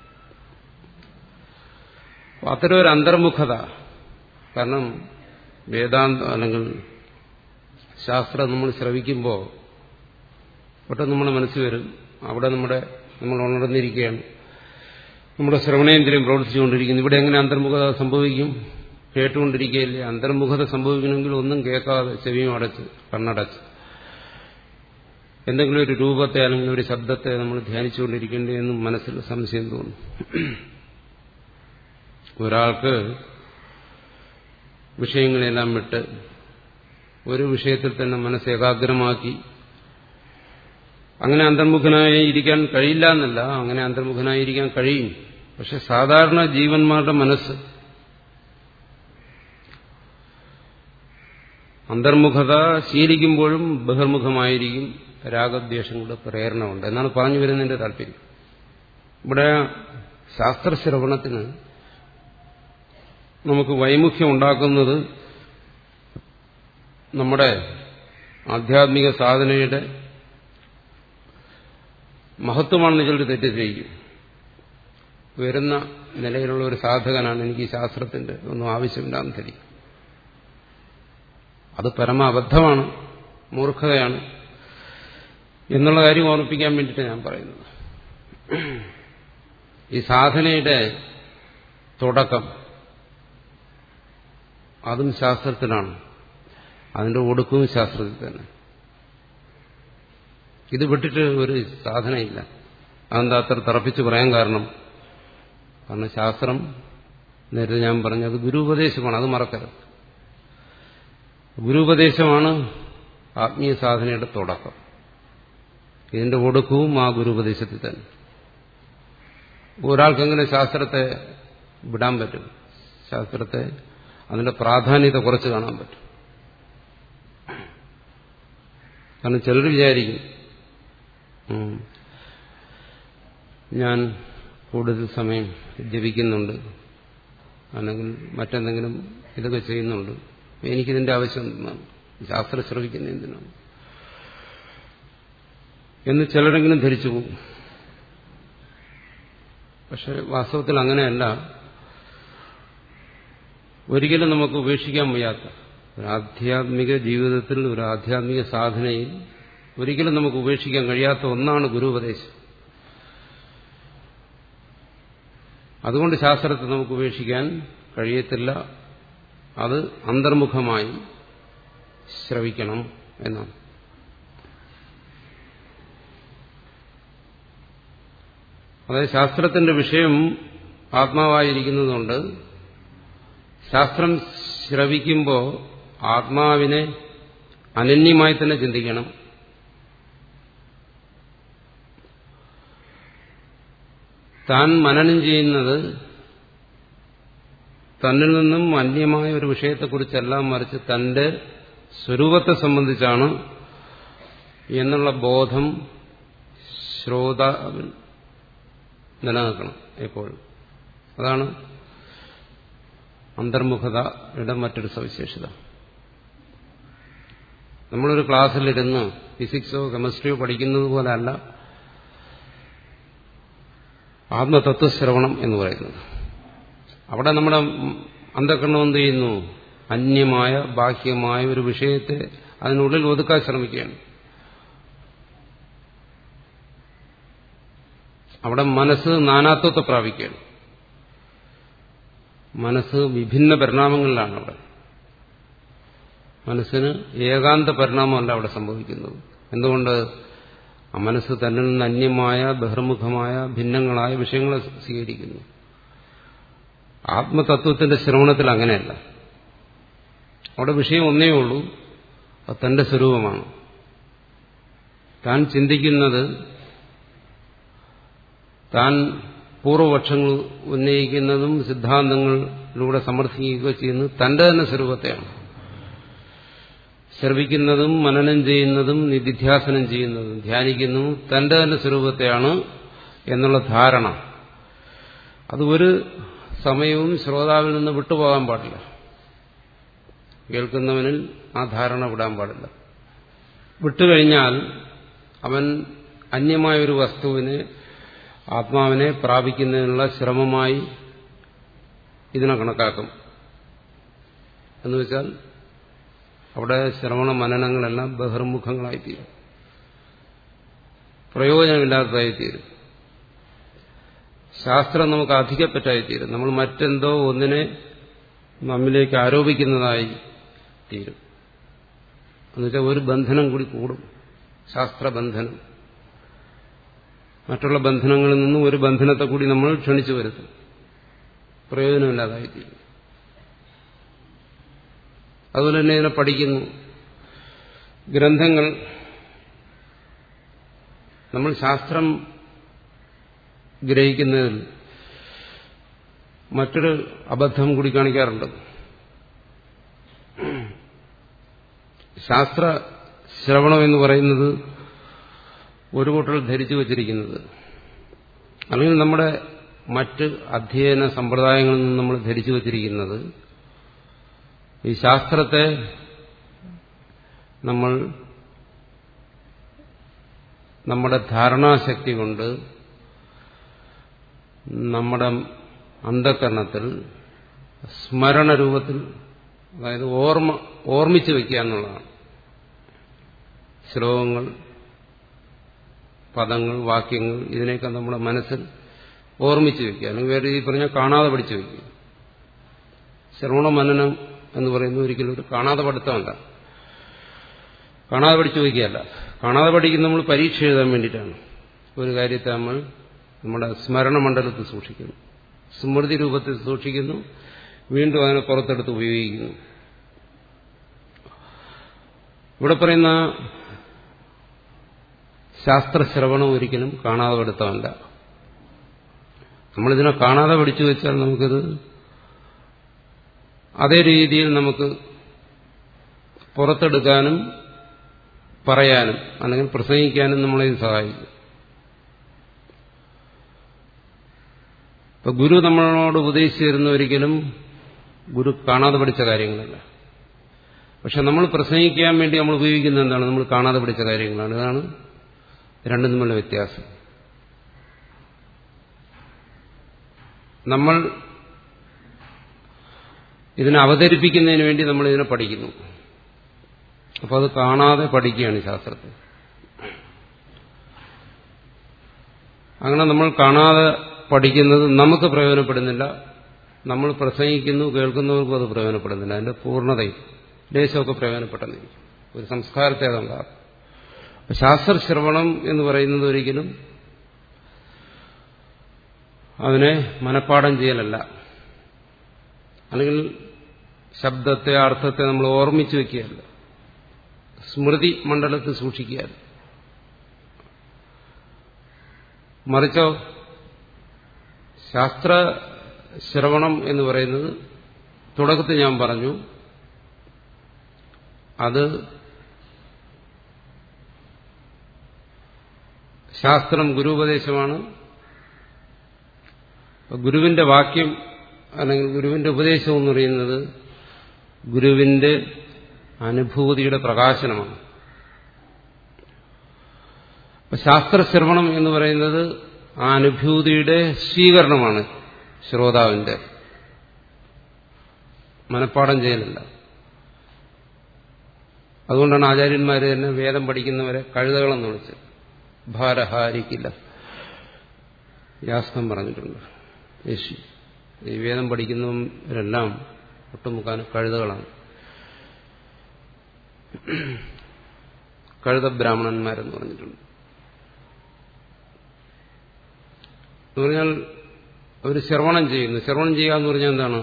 അത്തരം ഒരു അന്തർമുഖത കാരണം വേദാന്തം അല്ലെങ്കിൽ ശാസ്ത്രം നമ്മൾ ശ്രവിക്കുമ്പോൾ പെട്ടെന്ന് നമ്മുടെ മനസ്സിൽ വരും അവിടെ നമ്മുടെ നമ്മൾ ഉണർന്നിരിക്കുകയാണ് നമ്മുടെ ശ്രവണേന്ദ്രിയം പ്രവർത്തിച്ചുകൊണ്ടിരിക്കുന്നു ഇവിടെ എങ്ങനെ അന്തർമുഖത സംഭവിക്കും കേട്ടുകൊണ്ടിരിക്കുകയില്ലേ അന്തർമുഖത സംഭവിക്കണമെങ്കിൽ ഒന്നും കേൾക്കാതെ ചെവിയും അടച്ച് കണ്ണടച്ച് എന്തെങ്കിലും ഒരു രൂപത്തെ അല്ലെങ്കിൽ ഒരു ശബ്ദത്തെ നമ്മൾ ധ്യാനിച്ചുകൊണ്ടിരിക്കേണ്ടേ എന്നും മനസ്സിൽ സംശയം തോന്നും ഒരാൾക്ക് വിഷയങ്ങളെല്ലാം വിട്ട് ഒരു വിഷയത്തിൽ തന്നെ മനസ്സ് ഏകാഗ്രമാക്കി അങ്ങനെ അന്തർമുഖനായി ഇരിക്കാൻ കഴിയില്ല എന്നല്ല അങ്ങനെ അന്തർമുഖനായിരിക്കാൻ കഴിയും പക്ഷെ സാധാരണ ജീവന്മാരുടെ മനസ്സ് അന്തർമുഖത ശീലിക്കുമ്പോഴും ബഹിർമുഖമായിരിക്കും രാഗദ്വേഷങ്ങളുടെ പ്രേരണ ഉണ്ട് എന്നാണ് പറഞ്ഞു വരുന്നതിന്റെ താല്പര്യം ഇവിടെ ശാസ്ത്രശ്രവണത്തിന് നമുക്ക് വൈമുഖ്യം ഉണ്ടാക്കുന്നത് നമ്മുടെ ആധ്യാത്മിക സാധനയുടെ മഹത്വമാണെന്ന് ചിലർ തെറ്റിദ്ധരിക്കും വരുന്ന നിലയിലുള്ള ഒരു സാധകനാണ് എനിക്ക് ഈ ശാസ്ത്രത്തിന്റെ ഒന്നും ആവശ്യമില്ലാന്ന് ധരിക്കും അത് പരമ അബദ്ധമാണ് മൂർഖതയാണ് എന്നുള്ള കാര്യം ഓർമ്മിപ്പിക്കാൻ വേണ്ടിയിട്ട് ഞാൻ പറയുന്നത് ഈ സാധനയുടെ തുടക്കം അതും ശാസ്ത്രത്തിലാണ് അതിന്റെ ഒടുക്കവും ശാസ്ത്രത്തിൽ തന്നെ ഇത് വിട്ടിട്ട് ഒരു സാധനയില്ല അതെന്താ അത്ര തറപ്പിച്ച് പറയാൻ കാരണം കാരണം ശാസ്ത്രം നേരത്തെ ഞാൻ പറഞ്ഞത് ഗുരുപദേശമാണ് അത് മറക്കരുത് ഗുരുപദേശമാണ് ആത്മീയ സാധനയുടെ തുടക്കം ഇതിന്റെ ഒടുക്കവും ആ ഗുരുപദേശത്തിൽ തന്നെ ഒരാൾക്കെങ്ങനെ ശാസ്ത്രത്തെ വിടാൻ പറ്റും ശാസ്ത്രത്തെ അതിന്റെ പ്രാധാന്യത്തെ കുറച്ച് കാണാൻ പറ്റും കാരണം ചിലർ വിചാരിക്കും ഞാൻ കൂടുതൽ സമയം ജപിക്കുന്നുണ്ട് അല്ലെങ്കിൽ മറ്റെന്തെങ്കിലും ഇതൊക്കെ ചെയ്യുന്നുണ്ട് എനിക്കിതിന്റെ ആവശ്യം എന്താണ് ശാസ്ത്രം ശ്രമിക്കുന്ന എന്തിനാണ് എന്ന് ചിലരെങ്കിലും ധരിച്ചു പോകും പക്ഷെ വാസ്തവത്തിൽ അങ്ങനെയല്ല ഒരിക്കലും നമുക്ക് ഉപേക്ഷിക്കാൻ വയ്യാത്ത ഒരു ആധ്യാത്മിക ജീവിതത്തിൽ ഒരു ആധ്യാത്മിക സാധനയിൽ ഒരിക്കലും നമുക്ക് ഉപേക്ഷിക്കാൻ കഴിയാത്ത ഒന്നാണ് ഗുരുപദേശം അതുകൊണ്ട് ശാസ്ത്രത്തെ നമുക്ക് ഉപേക്ഷിക്കാൻ കഴിയത്തില്ല അത് അന്തർമുഖമായി ശ്രവിക്കണം എന്നാണ് അതായത് ശാസ്ത്രത്തിന്റെ വിഷയം ആത്മാവായിരിക്കുന്നതുകൊണ്ട് ശാസ്ത്രം ശ്രവിക്കുമ്പോൾ ആത്മാവിനെ അനന്യമായി തന്നെ ചിന്തിക്കണം താൻ മനനം ചെയ്യുന്നത് തന്നിൽ നിന്നും അന്യമായ ഒരു വിഷയത്തെക്കുറിച്ചെല്ലാം മറിച്ച് തന്റെ സ്വരൂപത്തെ സംബന്ധിച്ചാണ് എന്നുള്ള ബോധം ശ്രോതാവിൽ നിലനിൽക്കണം എപ്പോഴും അതാണ് അന്തർമുഖതയുടെ മറ്റൊരു സവിശേഷത നമ്മളൊരു ക്ലാസ്സിലിരുന്ന് ഫിസിക്സോ കെമിസ്ട്രിയോ പഠിക്കുന്നത് പോലെ അല്ല ആത്മതത്വശ്രവണം എന്ന് പറയുന്നത് അവിടെ നമ്മുടെ അന്ധകരണം എന്ത് ചെയ്യുന്നു അന്യമായ ബാഹ്യമായ ഒരു വിഷയത്തെ അതിനുള്ളിൽ ഒതുക്കാൻ ശ്രമിക്കുകയാണ് അവിടെ മനസ്സ് നാനാത്വത്തെ പ്രാപിക്കുകയാണ് മനസ്സ് വിഭിന്ന പരിണാമങ്ങളിലാണ് അവിടെ മനസ്സിന് ഏകാന്ത പരിണാമമല്ല അവിടെ സംഭവിക്കുന്നത് എന്തുകൊണ്ട് ആ മനസ്സ് തന്നിൽ നിന്ന് അന്യമായ ബഹിർമുഖമായ ഭിന്നങ്ങളായ വിഷയങ്ങളെ സ്വീകരിക്കുന്നു ആത്മതത്വത്തിന്റെ ശ്രവണത്തിൽ അങ്ങനെയല്ല അവിടെ വിഷയം ഒന്നേ ഉള്ളൂ അത് തന്റെ സ്വരൂപമാണ് താൻ ചിന്തിക്കുന്നത് താൻ പൂർവപക്ഷങ്ങൾ ഉന്നയിക്കുന്നതും സിദ്ധാന്തങ്ങളിലൂടെ സമർത്ഥിക്കുകയോ ചെയ്യുന്നത് തന്റെ തന്നെ സ്വരൂപത്തെയാണ് ശ്രവിക്കുന്നതും മനനം ചെയ്യുന്നതും നിധിധ്യാസനം ചെയ്യുന്നതും ധ്യാനിക്കുന്നതും തന്റെ തന്നെ സ്വരൂപത്തെയാണ് എന്നുള്ള ധാരണ അത് ഒരു സമയവും ശ്രോതാവിൽ നിന്ന് വിട്ടുപോകാൻ പാടില്ല കേൾക്കുന്നവനിൽ ആ ധാരണ വിടാൻ പാടില്ല വിട്ടുകഴിഞ്ഞാൽ അവൻ അന്യമായ ഒരു വസ്തുവിനെ ആത്മാവിനെ പ്രാപിക്കുന്നതിനുള്ള ശ്രമമായി ഇതിനെ കണക്കാക്കും എന്നുവെച്ചാൽ അവിടെ ശ്രവണ മനനങ്ങളെല്ലാം ബഹിർമുഖങ്ങളായിത്തീരും പ്രയോജനമില്ലാത്തതായിത്തീരും ശാസ്ത്രം നമുക്ക് അധികപ്പറ്റായിത്തീരും നമ്മൾ മറ്റെന്തോ ഒന്നിനെ നമ്മിലേക്ക് ആരോപിക്കുന്നതായി തീരും എന്നുവെച്ചാൽ ഒരു ബന്ധനം കൂടി കൂടും ശാസ്ത്രബന്ധനം മറ്റുള്ള ബന്ധനങ്ങളിൽ നിന്നും ഒരു ബന്ധനത്തെ കൂടി നമ്മൾ ക്ഷണിച്ചു വരുത്തും പ്രയോജനമില്ലാതായിത്തീരും അതുപോലെ തന്നെ ഇതിനെ പഠിക്കുന്നു ഗ്രന്ഥങ്ങൾ നമ്മൾ ശാസ്ത്രം ഗ്രഹിക്കുന്നതിൽ മറ്റൊരു അബദ്ധം കൂടി കാണിക്കാറുണ്ട് ശാസ്ത്ര ശ്രവണം എന്ന് പറയുന്നത് ഒരു കൂട്ടർ ധരിച്ചു വച്ചിരിക്കുന്നത് അല്ലെങ്കിൽ നമ്മുടെ മറ്റ് അധ്യയന സമ്പ്രദായങ്ങളിൽ നിന്ന് നമ്മൾ ധരിച്ചു വച്ചിരിക്കുന്നത് ഈ ശാസ്ത്രത്തെ നമ്മൾ നമ്മുടെ ധാരണാശക്തി കൊണ്ട് നമ്മുടെ അന്ധകരണത്തിൽ സ്മരണ രൂപത്തിൽ അതായത് ഓർമ്മ ഓർമ്മിച്ചു വയ്ക്കുക എന്നുള്ളതാണ് ശ്ലോകങ്ങൾ പദങ്ങൾ വാക്യങ്ങൾ ഇതിനെയൊക്കെ നമ്മുടെ മനസ്സിൽ ഓർമ്മിച്ചു വയ്ക്കുക അല്ലെങ്കിൽ വേറെ രീതി പറഞ്ഞാൽ കാണാതെ പഠിച്ചു വയ്ക്കുക ശ്രവണ മനനം എന്ന് പറയുന്നത് ഒരിക്കലും ഒരു കാണാതെ പഠിത്തമല്ല കാണാതെ പഠിച്ചു വയ്ക്കുകയല്ല കാണാതെ പഠിക്കുന്ന നമ്മൾ പരീക്ഷ എഴുതാൻ വേണ്ടിയിട്ടാണ് ഒരു കാര്യത്തെ നമ്മൾ നമ്മുടെ സ്മരണമണ്ഡലത്തിൽ സൂക്ഷിക്കുന്നു സ്മൃതി രൂപത്തിൽ സൂക്ഷിക്കുന്നു വീണ്ടും അതിനെ പുറത്തെടുത്ത് ഉപയോഗിക്കുന്നു ഇവിടെ പറയുന്ന ശാസ്ത്രശ്രവണം ഒരിക്കലും കാണാതെ പഠിത്തമല്ല നമ്മളിതിനെ കാണാതെ പഠിച്ചു വെച്ചാൽ നമുക്കിത് അതേ രീതിയിൽ നമുക്ക് പുറത്തെടുക്കാനും പറയാനും അല്ലെങ്കിൽ പ്രസംഗിക്കാനും നമ്മളെ സഹായിക്കും ഇപ്പൊ ഗുരു നമ്മളോട് ഉപദേശിച്ചു തരുന്ന ഒരിക്കലും ഗുരു കാണാതെ പഠിച്ച കാര്യങ്ങളല്ല പക്ഷെ നമ്മൾ പ്രസംഗിക്കാൻ വേണ്ടി നമ്മൾ ഉപയോഗിക്കുന്ന എന്താണ് നമ്മൾ കാണാതെ പഠിച്ച കാര്യങ്ങളാണ് ഇതാണ് രണ്ടും തമ്മിലുള്ള വ്യത്യാസം നമ്മൾ ഇതിനെ അവതരിപ്പിക്കുന്നതിന് വേണ്ടി നമ്മൾ ഇതിനെ പഠിക്കുന്നു അപ്പോൾ അത് കാണാതെ പഠിക്കുകയാണ് ശാസ്ത്രത്തിൽ അങ്ങനെ നമ്മൾ കാണാതെ പഠിക്കുന്നത് നമുക്ക് പ്രയോജനപ്പെടുന്നില്ല നമ്മൾ പ്രസംഗിക്കുന്നു കേൾക്കുന്നവർക്കും അത് പ്രയോജനപ്പെടുന്നില്ല അതിന്റെ പൂർണ്ണതയും ദേശമൊക്കെ പ്രയോജനപ്പെട്ടെന്നിരിക്കും ഒരു സംസ്കാരത്തെ അതുണ്ടാകും ശാസ്ത്രശ്രവണം എന്ന് പറയുന്നത് ഒരിക്കലും അതിനെ മനഃപ്പാഠം ചെയ്യലല്ല അല്ലെങ്കിൽ ശബ്ദത്തെ അർത്ഥത്തെ നമ്മൾ ഓർമ്മിച്ചു വെക്കുകയല്ല സ്മൃതി മണ്ഡലത്തിൽ സൂക്ഷിക്കുകയല്ല മറിച്ചോ ശാസ്ത്ര ശ്രവണം എന്ന് പറയുന്നത് തുടക്കത്തിൽ ഞാൻ പറഞ്ഞു അത് ശാസ്ത്രം ഗുരുപദേശമാണ് ഗുരുവിന്റെ വാക്യം അല്ലെങ്കിൽ ഗുരുവിന്റെ ഉപദേശം എന്ന് പറയുന്നത് ഗുരുവിന്റെ അനുഭൂതിയുടെ പ്രകാശനമാണ് ശാസ്ത്രശ്രവണം എന്ന് പറയുന്നത് ആ അനുഭൂതിയുടെ സ്വീകരണമാണ് ശ്രോതാവിന്റെ മനഃപ്പാഠം ചെയ്യലല്ല അതുകൊണ്ടാണ് ആചാര്യന്മാർ തന്നെ വേദം പഠിക്കുന്നവരെ കഴുതകളെന്ന് വിളിച്ചത് ഭാരഹാരിക്കില്ല യാസ്കം പറഞ്ഞിട്ടുണ്ട് യേശു ഈ വേദം പഠിക്കുന്നവരെല്ലാം ഒട്ടുമുക്കാനും കഴുതകളാണ് കഴുത ബ്രാഹ്മണന്മാരെന്ന് പറഞ്ഞിട്ടുണ്ട് എന്ന് പറഞ്ഞാൽ അവർ ശ്രവണം ചെയ്യുന്നു ശ്രവണം ചെയ്യുക എന്ന് പറഞ്ഞാൽ എന്താണ്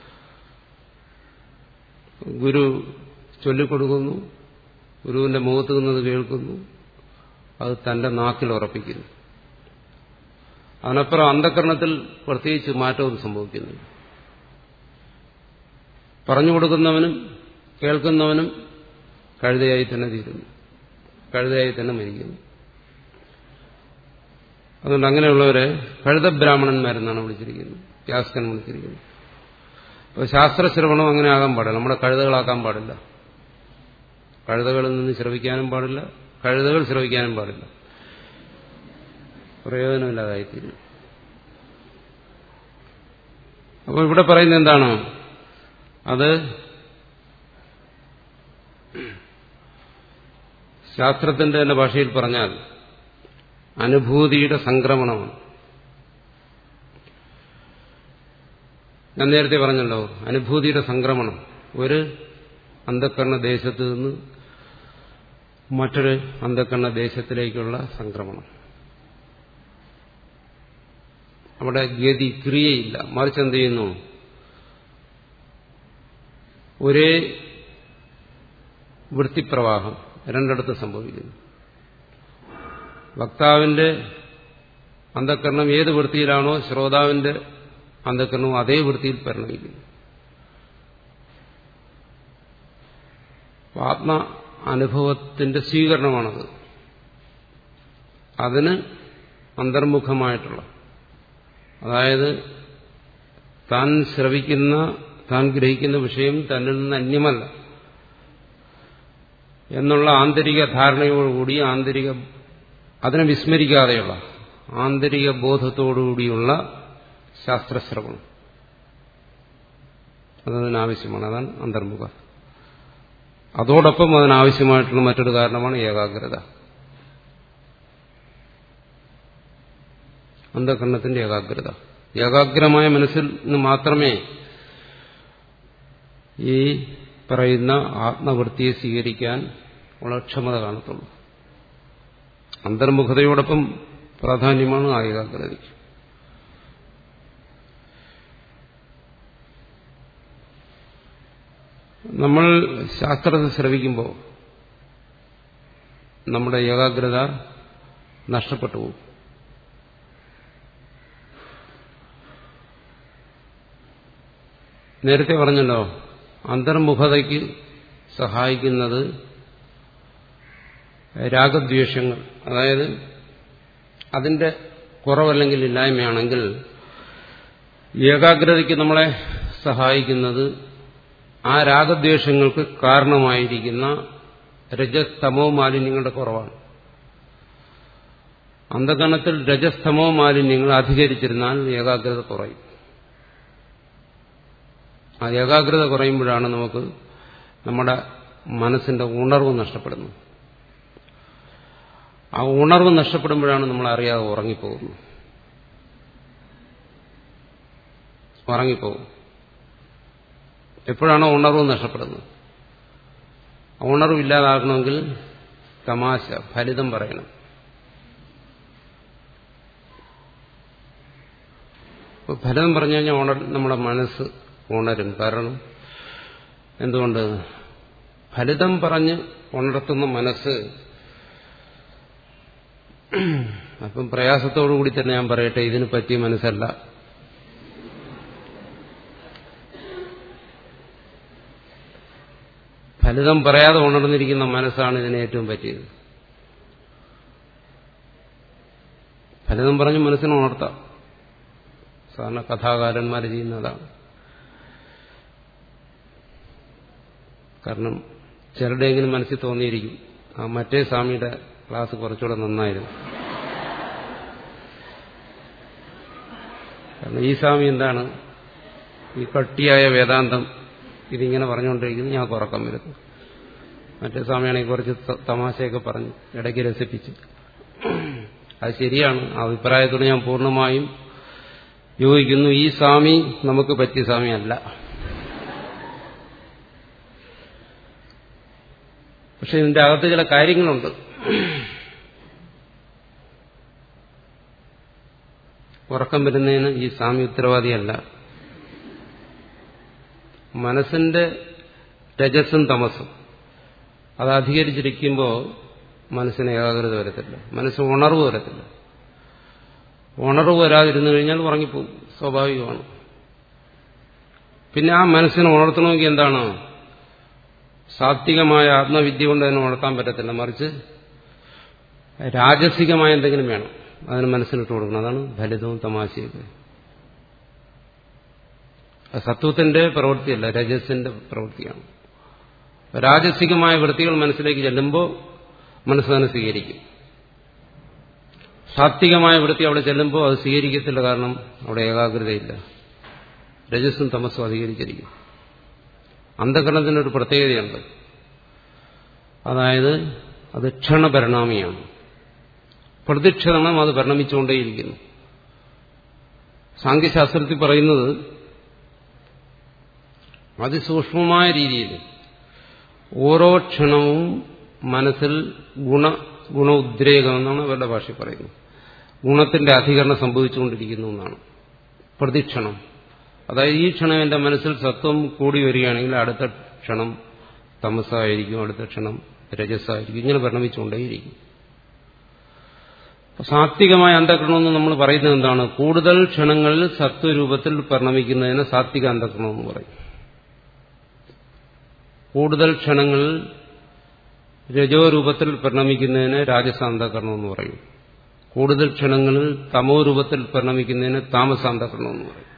ഗുരു ചൊല്ലിക്കൊടുക്കുന്നു ഗുരുവിന്റെ മുഖത്ത് നിന്നത് കേൾക്കുന്നു അത് തന്റെ നാക്കിൽ ഉറപ്പിക്കുന്നു അതിനപ്പുറം അന്ധകരണത്തിൽ പ്രത്യേകിച്ച് മാറ്റവും സംഭവിക്കുന്നില്ല പറഞ്ഞു കൊടുക്കുന്നവനും കേൾക്കുന്നവനും കഴുതയായി തന്നെ തീരുന്നു കഴുതയായി തന്നെ മരിക്കുന്നു അതുകൊണ്ട് അങ്ങനെയുള്ളവരെ കഴുത ബ്രാഹ്മണന്മാരെന്നാണ് വിളിച്ചിരിക്കുന്നത് യാസ്കൻ വിളിച്ചിരിക്കുന്നത് അപ്പോൾ ശാസ്ത്രശ്രവണം അങ്ങനെ ആകാൻ പാടില്ല നമ്മുടെ കഴുതകളാക്കാൻ പാടില്ല കഴുതകളിൽ നിന്ന് ശ്രവിക്കാനും പാടില്ല കഴുതകൾ ശ്രവിക്കാനും പാടില്ല പ്രയോജനമില്ലാതായിത്തീരും അപ്പോൾ ഇവിടെ പറയുന്നത് എന്താണ് അത് ശാസ്ത്രത്തിന്റെ തന്നെ ഭാഷയിൽ പറഞ്ഞാൽ അനുഭൂതിയുടെ സംക്രമണമാണ് ഞാൻ നേരത്തെ പറഞ്ഞല്ലോ അനുഭൂതിയുടെ സംക്രമണം ഒരു അന്ധക്കരണ ദേശത്ത് നിന്ന് മറ്റൊരു അന്ധക്കരണ ദേശത്തിലേക്കുള്ള സംക്രമണം അവിടെ ഗതി ക്രിയയില്ല മറിച്ച് എന്ത് ചെയ്യുന്നു ഒരേ വൃത്തിപ്രവാഹം രണ്ടിടത്ത് സംഭവിക്കുന്നു വക്താവിന്റെ അന്ധക്കരണം ഏത് വൃത്തിയിലാണോ ശ്രോതാവിന്റെ അന്ധക്കരണവും അതേ വൃത്തിയിൽ പരിണമിക്കുന്നു ആത്മ അനുഭവത്തിന്റെ സ്വീകരണമാണത് അതിന് അന്തർമുഖമായിട്ടുള്ള അതായത് താൻ ശ്രവിക്കുന്ന താൻ ഗ്രഹിക്കുന്ന വിഷയം തന്നിൽ നിന്ന് അന്യമല്ല എന്നുള്ള ആന്തരിക ധാരണയോടുകൂടി ആന്തരിക അതിനെ വിസ്മരിക്കാതെയുള്ള ആന്തരിക ബോധത്തോടുകൂടിയുള്ള ശാസ്ത്രശ്രവണം അതതിനാവശ്യമാണ് അതാണ് അന്തർമുഖ അതോടൊപ്പം അതിനാവശ്യമായിട്ടുള്ള മറ്റൊരു കാരണമാണ് ഏകാഗ്രത അന്ധകരണത്തിന്റെ ഏകാഗ്രത ഏകാഗ്രമായ മനസ്സിൽ നിന്ന് മാത്രമേ ഈ പറയുന്ന ആത്മവൃത്തിയെ സ്വീകരിക്കാൻ ഉള്ള ക്ഷമത കാണത്തുള്ളൂ അന്തർമുഖതയോടൊപ്പം പ്രാധാന്യമാണ് ആ ഏകാഗ്രതയ്ക്ക് നമ്മൾ ശാസ്ത്രത്തെ ശ്രവിക്കുമ്പോൾ നമ്മുടെ ഏകാഗ്രത നഷ്ടപ്പെട്ടു പോകും നേരത്തെ പറഞ്ഞല്ലോ അന്തർമുഖതയ്ക്ക് സഹായിക്കുന്നത് രാഗദ്വേഷങ്ങൾ അതായത് അതിന്റെ കുറവല്ലെങ്കിൽ ഇല്ലായ്മയാണെങ്കിൽ ഏകാഗ്രതയ്ക്ക് നമ്മളെ സഹായിക്കുന്നത് ആ രാഗദ്വേഷങ്ങൾക്ക് കാരണമായിരിക്കുന്ന രജസ്തമോ മാലിന്യങ്ങളുടെ കുറവാണ് അന്ധകണത്തിൽ രജസ്തമോ മാലിന്യങ്ങൾ അധികരിച്ചിരുന്നാൽ ഏകാഗ്രത കുറയും ആ ഏകാഗ്രത കുറയുമ്പോഴാണ് നമുക്ക് നമ്മുടെ മനസ്സിന്റെ ഉണർവ് നഷ്ടപ്പെടുന്നത് ആ ഉണർവ് നഷ്ടപ്പെടുമ്പോഴാണ് നമ്മൾ അറിയാതെ ഉറങ്ങിപ്പോകുന്നത് ഉറങ്ങിപ്പോകും എപ്പോഴാണോ ഉണർവ് നഷ്ടപ്പെടുന്നത് ആ ഉണർവില്ലാതാകണമെങ്കിൽ തമാശ ഫലിതം പറയണം അപ്പോൾ ഫലിതം പറഞ്ഞു കഴിഞ്ഞാൽ ഉണർ നമ്മുടെ മനസ്സ് ഉണരും കാരണം എന്തുകൊണ്ട് ഫലിതം പറഞ്ഞ് ഉണർത്തുന്ന മനസ്സ് അപ്പം പ്രയാസത്തോടുകൂടി തന്നെ ഞാൻ പറയട്ടെ ഇതിന് പറ്റിയ മനസ്സല്ല ഫലിതം പറയാതെ ഉണർന്നിരിക്കുന്ന മനസ്സാണ് ഇതിന് ഏറ്റവും പറ്റിയത് ഫലിതം പറഞ്ഞ് മനസ്സിനെ ഉണർത്താം സാധാരണ കഥാകാരന്മാർ ചെയ്യുന്നതാണ് കാരണം ചിലരുടെയെങ്കിലും മനസ്സിൽ തോന്നിയിരിക്കും ആ മറ്റേ സ്വാമിയുടെ ക്ലാസ് കുറച്ചുകൂടെ നന്നായിരുന്നു കാരണം ഈ സ്വാമി എന്താണ് ഈ കട്ടിയായ വേദാന്തം ഇതിങ്ങനെ പറഞ്ഞുകൊണ്ടിരിക്കുന്നു ഞാൻ കുറക്കം വരുന്നു മറ്റേ സ്വാമിയാണെങ്കിൽ കുറച്ച് തമാശയൊക്കെ പറഞ്ഞു ഇടയ്ക്ക് രസിപ്പിച്ച് അത് ശരിയാണ് ആ അഭിപ്രായത്തോട് ഞാൻ പൂർണ്ണമായും യോജിക്കുന്നു ഈ സ്വാമി നമുക്ക് പറ്റിയ സ്വാമിയല്ല പക്ഷെ ഇതിന്റെ അകത്ത് ചില കാര്യങ്ങളുണ്ട് ഉറക്കം വരുന്നതിന് ഈ സ്വാമി ഉത്തരവാദിയല്ല മനസ്സിന്റെ രജസ്സും തമസും അത് അധികരിച്ചിരിക്കുമ്പോൾ മനസ്സിന് ഏകാഗ്രത വരത്തില്ല മനസ്സ് ഉണർവ് വരത്തില്ല ഉണർവ് വരാതിരുന്നു കഴിഞ്ഞാൽ ഉറങ്ങിപ്പോകും സ്വാഭാവികമാണ് പിന്നെ ആ മനസ്സിനെ ഉണർത്തണമെങ്കിൽ എന്താണ് സാത്വികമായ ആത്മവിദ്യ കൊണ്ട് അതിനെ ഉണർത്താൻ പറ്റത്തില്ല മറിച്ച് രാജസികമായ എന്തെങ്കിലും വേണം അതിന് മനസ്സിലിട്ട് കൊടുക്കണം അതാണ് ഫലിതവും തമാശയൊക്കെ സത്വത്തിന്റെ പ്രവൃത്തിയല്ല രജസിന്റെ പ്രവൃത്തിയാണ് രാജസികമായ വൃത്തികൾ മനസ്സിലേക്ക് ചെല്ലുമ്പോൾ മനസ്സ് തന്നെ സ്വീകരിക്കും സാത്വികമായ വൃത്തി അവിടെ ചെല്ലുമ്പോൾ അത് സ്വീകരിക്കത്തില്ല കാരണം അവിടെ ഏകാഗ്രതയില്ല രജസ്സും തമസ്സും അധികരിച്ചിരിക്കും അന്ധകരണത്തിനൊരു പ്രത്യേകതയുണ്ട് അതായത് അത് ക്ഷണപരിണാമിയാണ് പ്രതിക്ഷണം അത് പരിണമിച്ചുകൊണ്ടേയിരിക്കുന്നു സാങ്കേശാസ്ത്രത്തിൽ പറയുന്നത് അതിസൂക്ഷ്മമായ രീതിയിൽ ഓരോ ക്ഷണവും മനസ്സിൽ ഗുണ ഗുണ ഉദ്രേകം എന്നാണ് അവരുടെ ഭാഷ പറയുന്നത് ഗുണത്തിന്റെ അധികരണം സംഭവിച്ചുകൊണ്ടിരിക്കുന്നു എന്നാണ് പ്രതിക്ഷണം അതായത് ഈ ക്ഷണം എന്റെ മനസ്സിൽ സത്വം കൂടി വരികയാണെങ്കിൽ അടുത്ത ക്ഷണം തമസായിരിക്കും അടുത്ത ക്ഷണം രജസ്സായിരിക്കും ഇങ്ങനെ പരിണമിച്ചുകൊണ്ടേയിരിക്കും സാത്വികമായ അന്ധകരണമെന്ന് നമ്മൾ പറയുന്നത് എന്താണ് കൂടുതൽ ക്ഷണങ്ങളിൽ സത്വരൂപത്തിൽ പരിണമിക്കുന്നതിന് സാത്വിക അന്ധകരണം എന്ന് പറയും കൂടുതൽ ക്ഷണങ്ങളിൽ രജോ രൂപത്തിൽ പരിണമിക്കുന്നതിന് രാജസാന്തകരണം എന്ന് പറയും കൂടുതൽ ക്ഷണങ്ങളിൽ തമോ രൂപത്തിൽ പരിണമിക്കുന്നതിന് താമസാന്തകരണം എന്ന് പറയും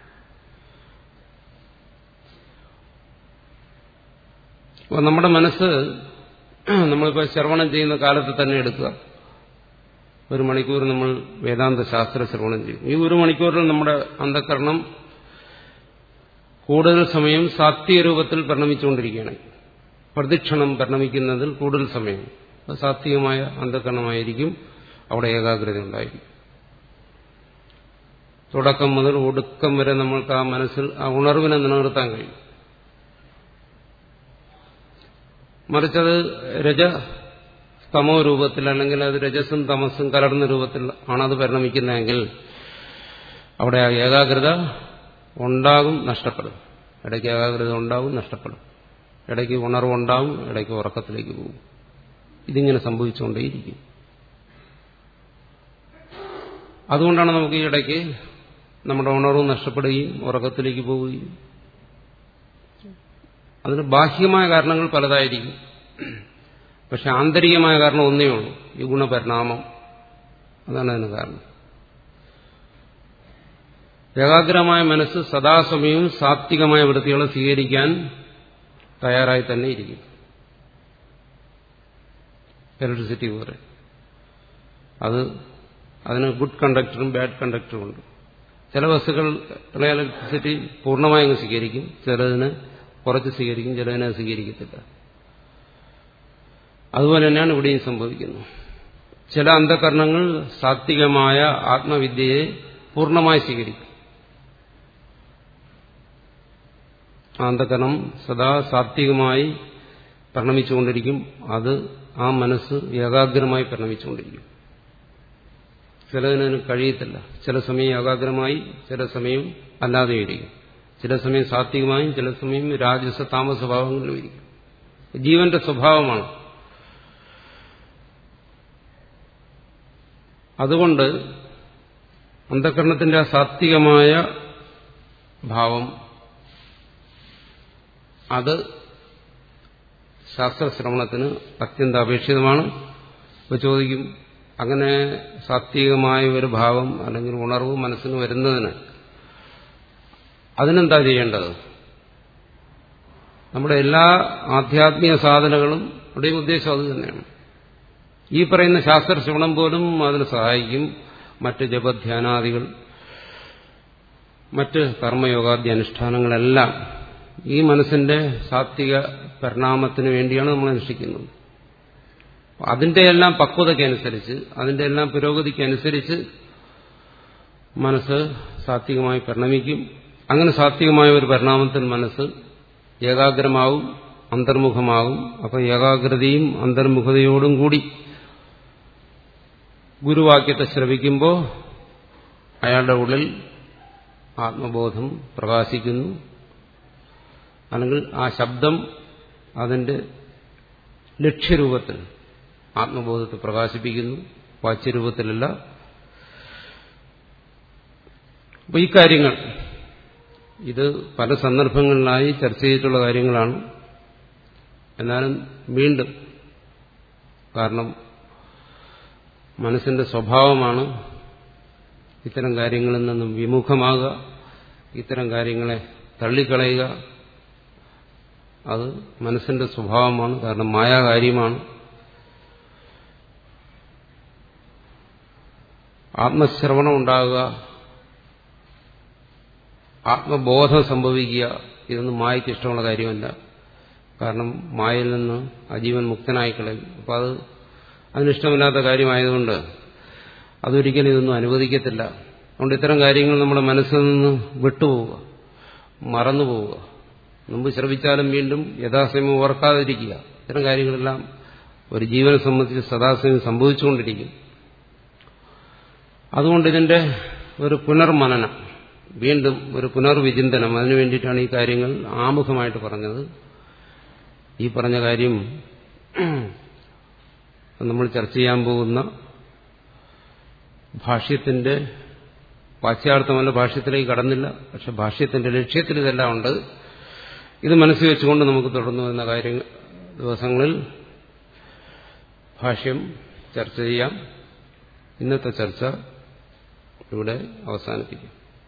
അപ്പോൾ നമ്മുടെ മനസ്സ് നമ്മളിപ്പോൾ ശ്രവണം ചെയ്യുന്ന കാലത്ത് തന്നെ എടുക്കുക ഒരു മണിക്കൂർ നമ്മൾ വേദാന്ത ശാസ്ത്ര ശ്രവണം ചെയ്യും ഈ ഒരു മണിക്കൂറിൽ നമ്മുടെ അന്ധകരണം കൂടുതൽ സമയം സാത്വിക രൂപത്തിൽ പരിണമിച്ചുകൊണ്ടിരിക്കുകയാണ് പ്രതിക്ഷണം പരിണമിക്കുന്നതിൽ കൂടുതൽ സമയം അത് സാത്വികമായ അന്ധകരണമായിരിക്കും അവിടെ ഏകാഗ്രത ഉണ്ടായിരിക്കും തുടക്കം മുതൽ ഒടുക്കം വരെ നമ്മൾക്ക് ആ മനസ്സിൽ ആ ഉണർവിനെ നിലനിർത്താൻ കഴിയും മറിച്ചത് രജ തമോ രൂപത്തിൽ അല്ലെങ്കിൽ അത് രജസും തമസും കലർന്ന രൂപത്തിൽ ആണത് പരിണമിക്കുന്നതെങ്കിൽ അവിടെ ആ ഏകാഗ്രത ഉണ്ടാകും നഷ്ടപ്പെടും ഇടയ്ക്ക് ഏകാഗ്രത ഉണ്ടാകും നഷ്ടപ്പെടും ഇടയ്ക്ക് ഉണർവുണ്ടാവും ഇടയ്ക്ക് ഉറക്കത്തിലേക്ക് പോകും ഇതിങ്ങനെ സംഭവിച്ചുകൊണ്ടേയിരിക്കും അതുകൊണ്ടാണ് നമുക്ക് ഈ ഇടയ്ക്ക് നമ്മുടെ ഉണർവ് നഷ്ടപ്പെടുകയും ഉറക്കത്തിലേക്ക് പോവുകയും അതിന് ബാഹ്യമായ കാരണങ്ങൾ പലതായിരിക്കും പക്ഷെ ആന്തരികമായ കാരണം ഒന്നേ ഉള്ളൂ ഈ ഗുണപരിണാമം അതാണ് അതിന് കാരണം ഏകാഗ്രമായ മനസ്സ് സദാസമയവും സാത്വികമായ വൃത്തികളെ സ്വീകരിക്കാൻ തയ്യാറായി തന്നെ ഇരിക്കും ഇലക്ട്രിസിറ്റി പോലെ അത് അതിന് ഗുഡ് കണ്ടക്ടറും ബാഡ് കണ്ടക്ടറും ഉണ്ട് ചില ബസ്സുകൾ ഇലക്ട്രിസിറ്റി പൂർണ്ണമായി അങ്ങ് സ്വീകരിക്കും ചിലതിന് കുറച്ച് സ്വീകരിക്കും ചിലതിനെ സ്വീകരിക്കത്തില്ല അതുപോലെ തന്നെയാണ് ഇവിടെയും സംഭവിക്കുന്നത് ചില അന്ധകരണങ്ങൾ സാത്വികമായ ആത്മവിദ്യയെ പൂർണ്ണമായി സ്വീകരിക്കും ആ അന്ധകരണം സദാ സാത്വികമായി പരിണമിച്ചുകൊണ്ടിരിക്കും അത് ആ മനസ്സ് ഏകാഗ്രമായി പരിണമിച്ചുകൊണ്ടിരിക്കും ചിലതിനു കഴിയത്തില്ല ചില സമയം ഏകാഗ്രമായി ചില സമയം അല്ലാതെ ഇരിക്കും ചില സമയം സാത്വികമായും ചില സമയം രാജസ താമസ ഭാവങ്ങളിലും ഇരിക്കും ജീവന്റെ സ്വഭാവമാണ് അതുകൊണ്ട് അന്ധകരണത്തിന്റെ ആ സാത്വികമായ ഭാവം അത് ശാസ്ത്രശ്രവണത്തിന് അത്യന്താപേക്ഷിതമാണ് ഇപ്പോൾ ചോദിക്കും അങ്ങനെ സാത്വികമായ ഒരു ഭാവം അല്ലെങ്കിൽ ഉണർവ് മനസ്സിന് വരുന്നതിന് അതിനെന്താ ചെയ്യേണ്ടത് നമ്മുടെ എല്ലാ ആധ്യാത്മിക സാധനങ്ങളും ഇവിടെയും ഉദ്ദേശം അത് തന്നെയാണ് ഈ പറയുന്ന ശാസ്ത്രശ്രവണം പോലും അതിന് സഹായിക്കും മറ്റ് ജപധ്യാനാദികൾ മറ്റ് കർമ്മയോഗാദ്യ അനുഷ്ഠാനങ്ങളെല്ലാം ഈ മനസ്സിന്റെ സാത്വിക പരിണാമത്തിന് വേണ്ടിയാണ് നമ്മൾ അനുഷ്ഠിക്കുന്നത് അതിന്റെ എല്ലാം പക്വതയ്ക്കനുസരിച്ച് അതിന്റെ എല്ലാം പുരോഗതിക്കനുസരിച്ച് മനസ്സ് സാത്വികമായി പരിണമിക്കും അങ്ങനെ സാത്വികമായ ഒരു പരിണാമത്തിൽ മനസ്സ് ഏകാഗ്രമാവും അന്തർമുഖമാവും അപ്പോൾ ഏകാഗ്രതയും അന്തർമുഖതയോടും കൂടി ഗുരുവാക്യത്തെ ശ്രവിക്കുമ്പോൾ അയാളുടെ ഉള്ളിൽ ആത്മബോധം പ്രകാശിക്കുന്നു അല്ലെങ്കിൽ ആ ശബ്ദം അതിന്റെ ലക്ഷ്യരൂപത്തിൽ ആത്മബോധത്തെ പ്രകാശിപ്പിക്കുന്നു വാച്യരൂപത്തിലല്ല അപ്പോൾ ഈ കാര്യങ്ങൾ ഇത് പല സന്ദർഭങ്ങളിലായി ചർച്ച ചെയ്തിട്ടുള്ള കാര്യങ്ങളാണ് എന്നാലും വീണ്ടും കാരണം മനസ്സിന്റെ സ്വഭാവമാണ് ഇത്തരം കാര്യങ്ങളിൽ നിന്നും വിമുഖമാകുക ഇത്തരം കാര്യങ്ങളെ തള്ളിക്കളയുക അത് മനസ്സിന്റെ സ്വഭാവമാണ് കാരണം മായാകാര്യമാണ് ആത്മശ്രവണം ഉണ്ടാകുക ആത്മബോധം സംഭവിക്കുക ഇതൊന്നും മായയ്ക്ക് ഇഷ്ടമുള്ള കാര്യമല്ല കാരണം മായയിൽ നിന്ന് അജീവൻ മുക്തനായി കളയും അപ്പം അത് അതിനിഷ്ടമില്ലാത്ത കാര്യമായതുകൊണ്ട് അതൊരിക്കലും ഇതൊന്നും അനുവദിക്കത്തില്ല അതുകൊണ്ട് ഇത്തരം കാര്യങ്ങൾ നമ്മുടെ മനസ്സിൽ നിന്ന് വിട്ടുപോവുക മറന്നുപോവുക മുമ്പ് ശ്രമിച്ചാലും വീണ്ടും യഥാസമയം ഓർക്കാതിരിക്കുക ഇത്തരം കാര്യങ്ങളെല്ലാം ഒരു ജീവനെ സംബന്ധിച്ച് സദാസമയം സംഭവിച്ചുകൊണ്ടിരിക്കും അതുകൊണ്ട് ഇതിന്റെ ഒരു പുനർമനനം വീണ്ടും ഒരു പുനർവിചിന്തനം അതിനു വേണ്ടിയിട്ടാണ് ഈ കാര്യങ്ങൾ ആമുഖമായിട്ട് പറഞ്ഞത് ഈ പറഞ്ഞ കാര്യം നമ്മൾ ചർച്ച ചെയ്യാൻ പോകുന്ന ഭാഷ്യത്തിന്റെ വാച്യാർത്ഥമല്ല ഭാഷ്യത്തിലേക്ക് കടന്നില്ല പക്ഷെ ഭാഷ്യത്തിന്റെ ലക്ഷ്യത്തിൽ ഇതെല്ലാം ഉണ്ട് ഇത് മനസ്സിൽ വെച്ചുകൊണ്ട് നമുക്ക് തുടർന്നു വരുന്ന കാര്യങ്ങൾ ദിവസങ്ങളിൽ ഭാഷ്യം ചർച്ച ചെയ്യാം ഇന്നത്തെ ചർച്ച ഇവിടെ അവസാനിപ്പിക്കും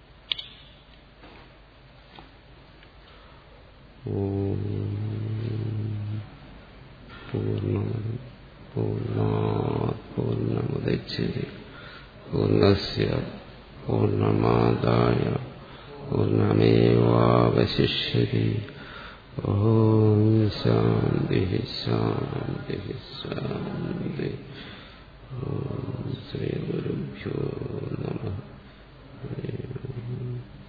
പൂർണ്ണമതം പൂർണ്ണാത് പൂർണ്ണമുദച്ച് പൂർണ്ണസ്യ പൂർണ്ണമാദായ പൂർണ്ണമേവാവശിഷ്യതി ഓം ശാന്തി ശാന്തി ശാന്തി ഓം ശ്രീ ഗുരുഭ്യോ നമ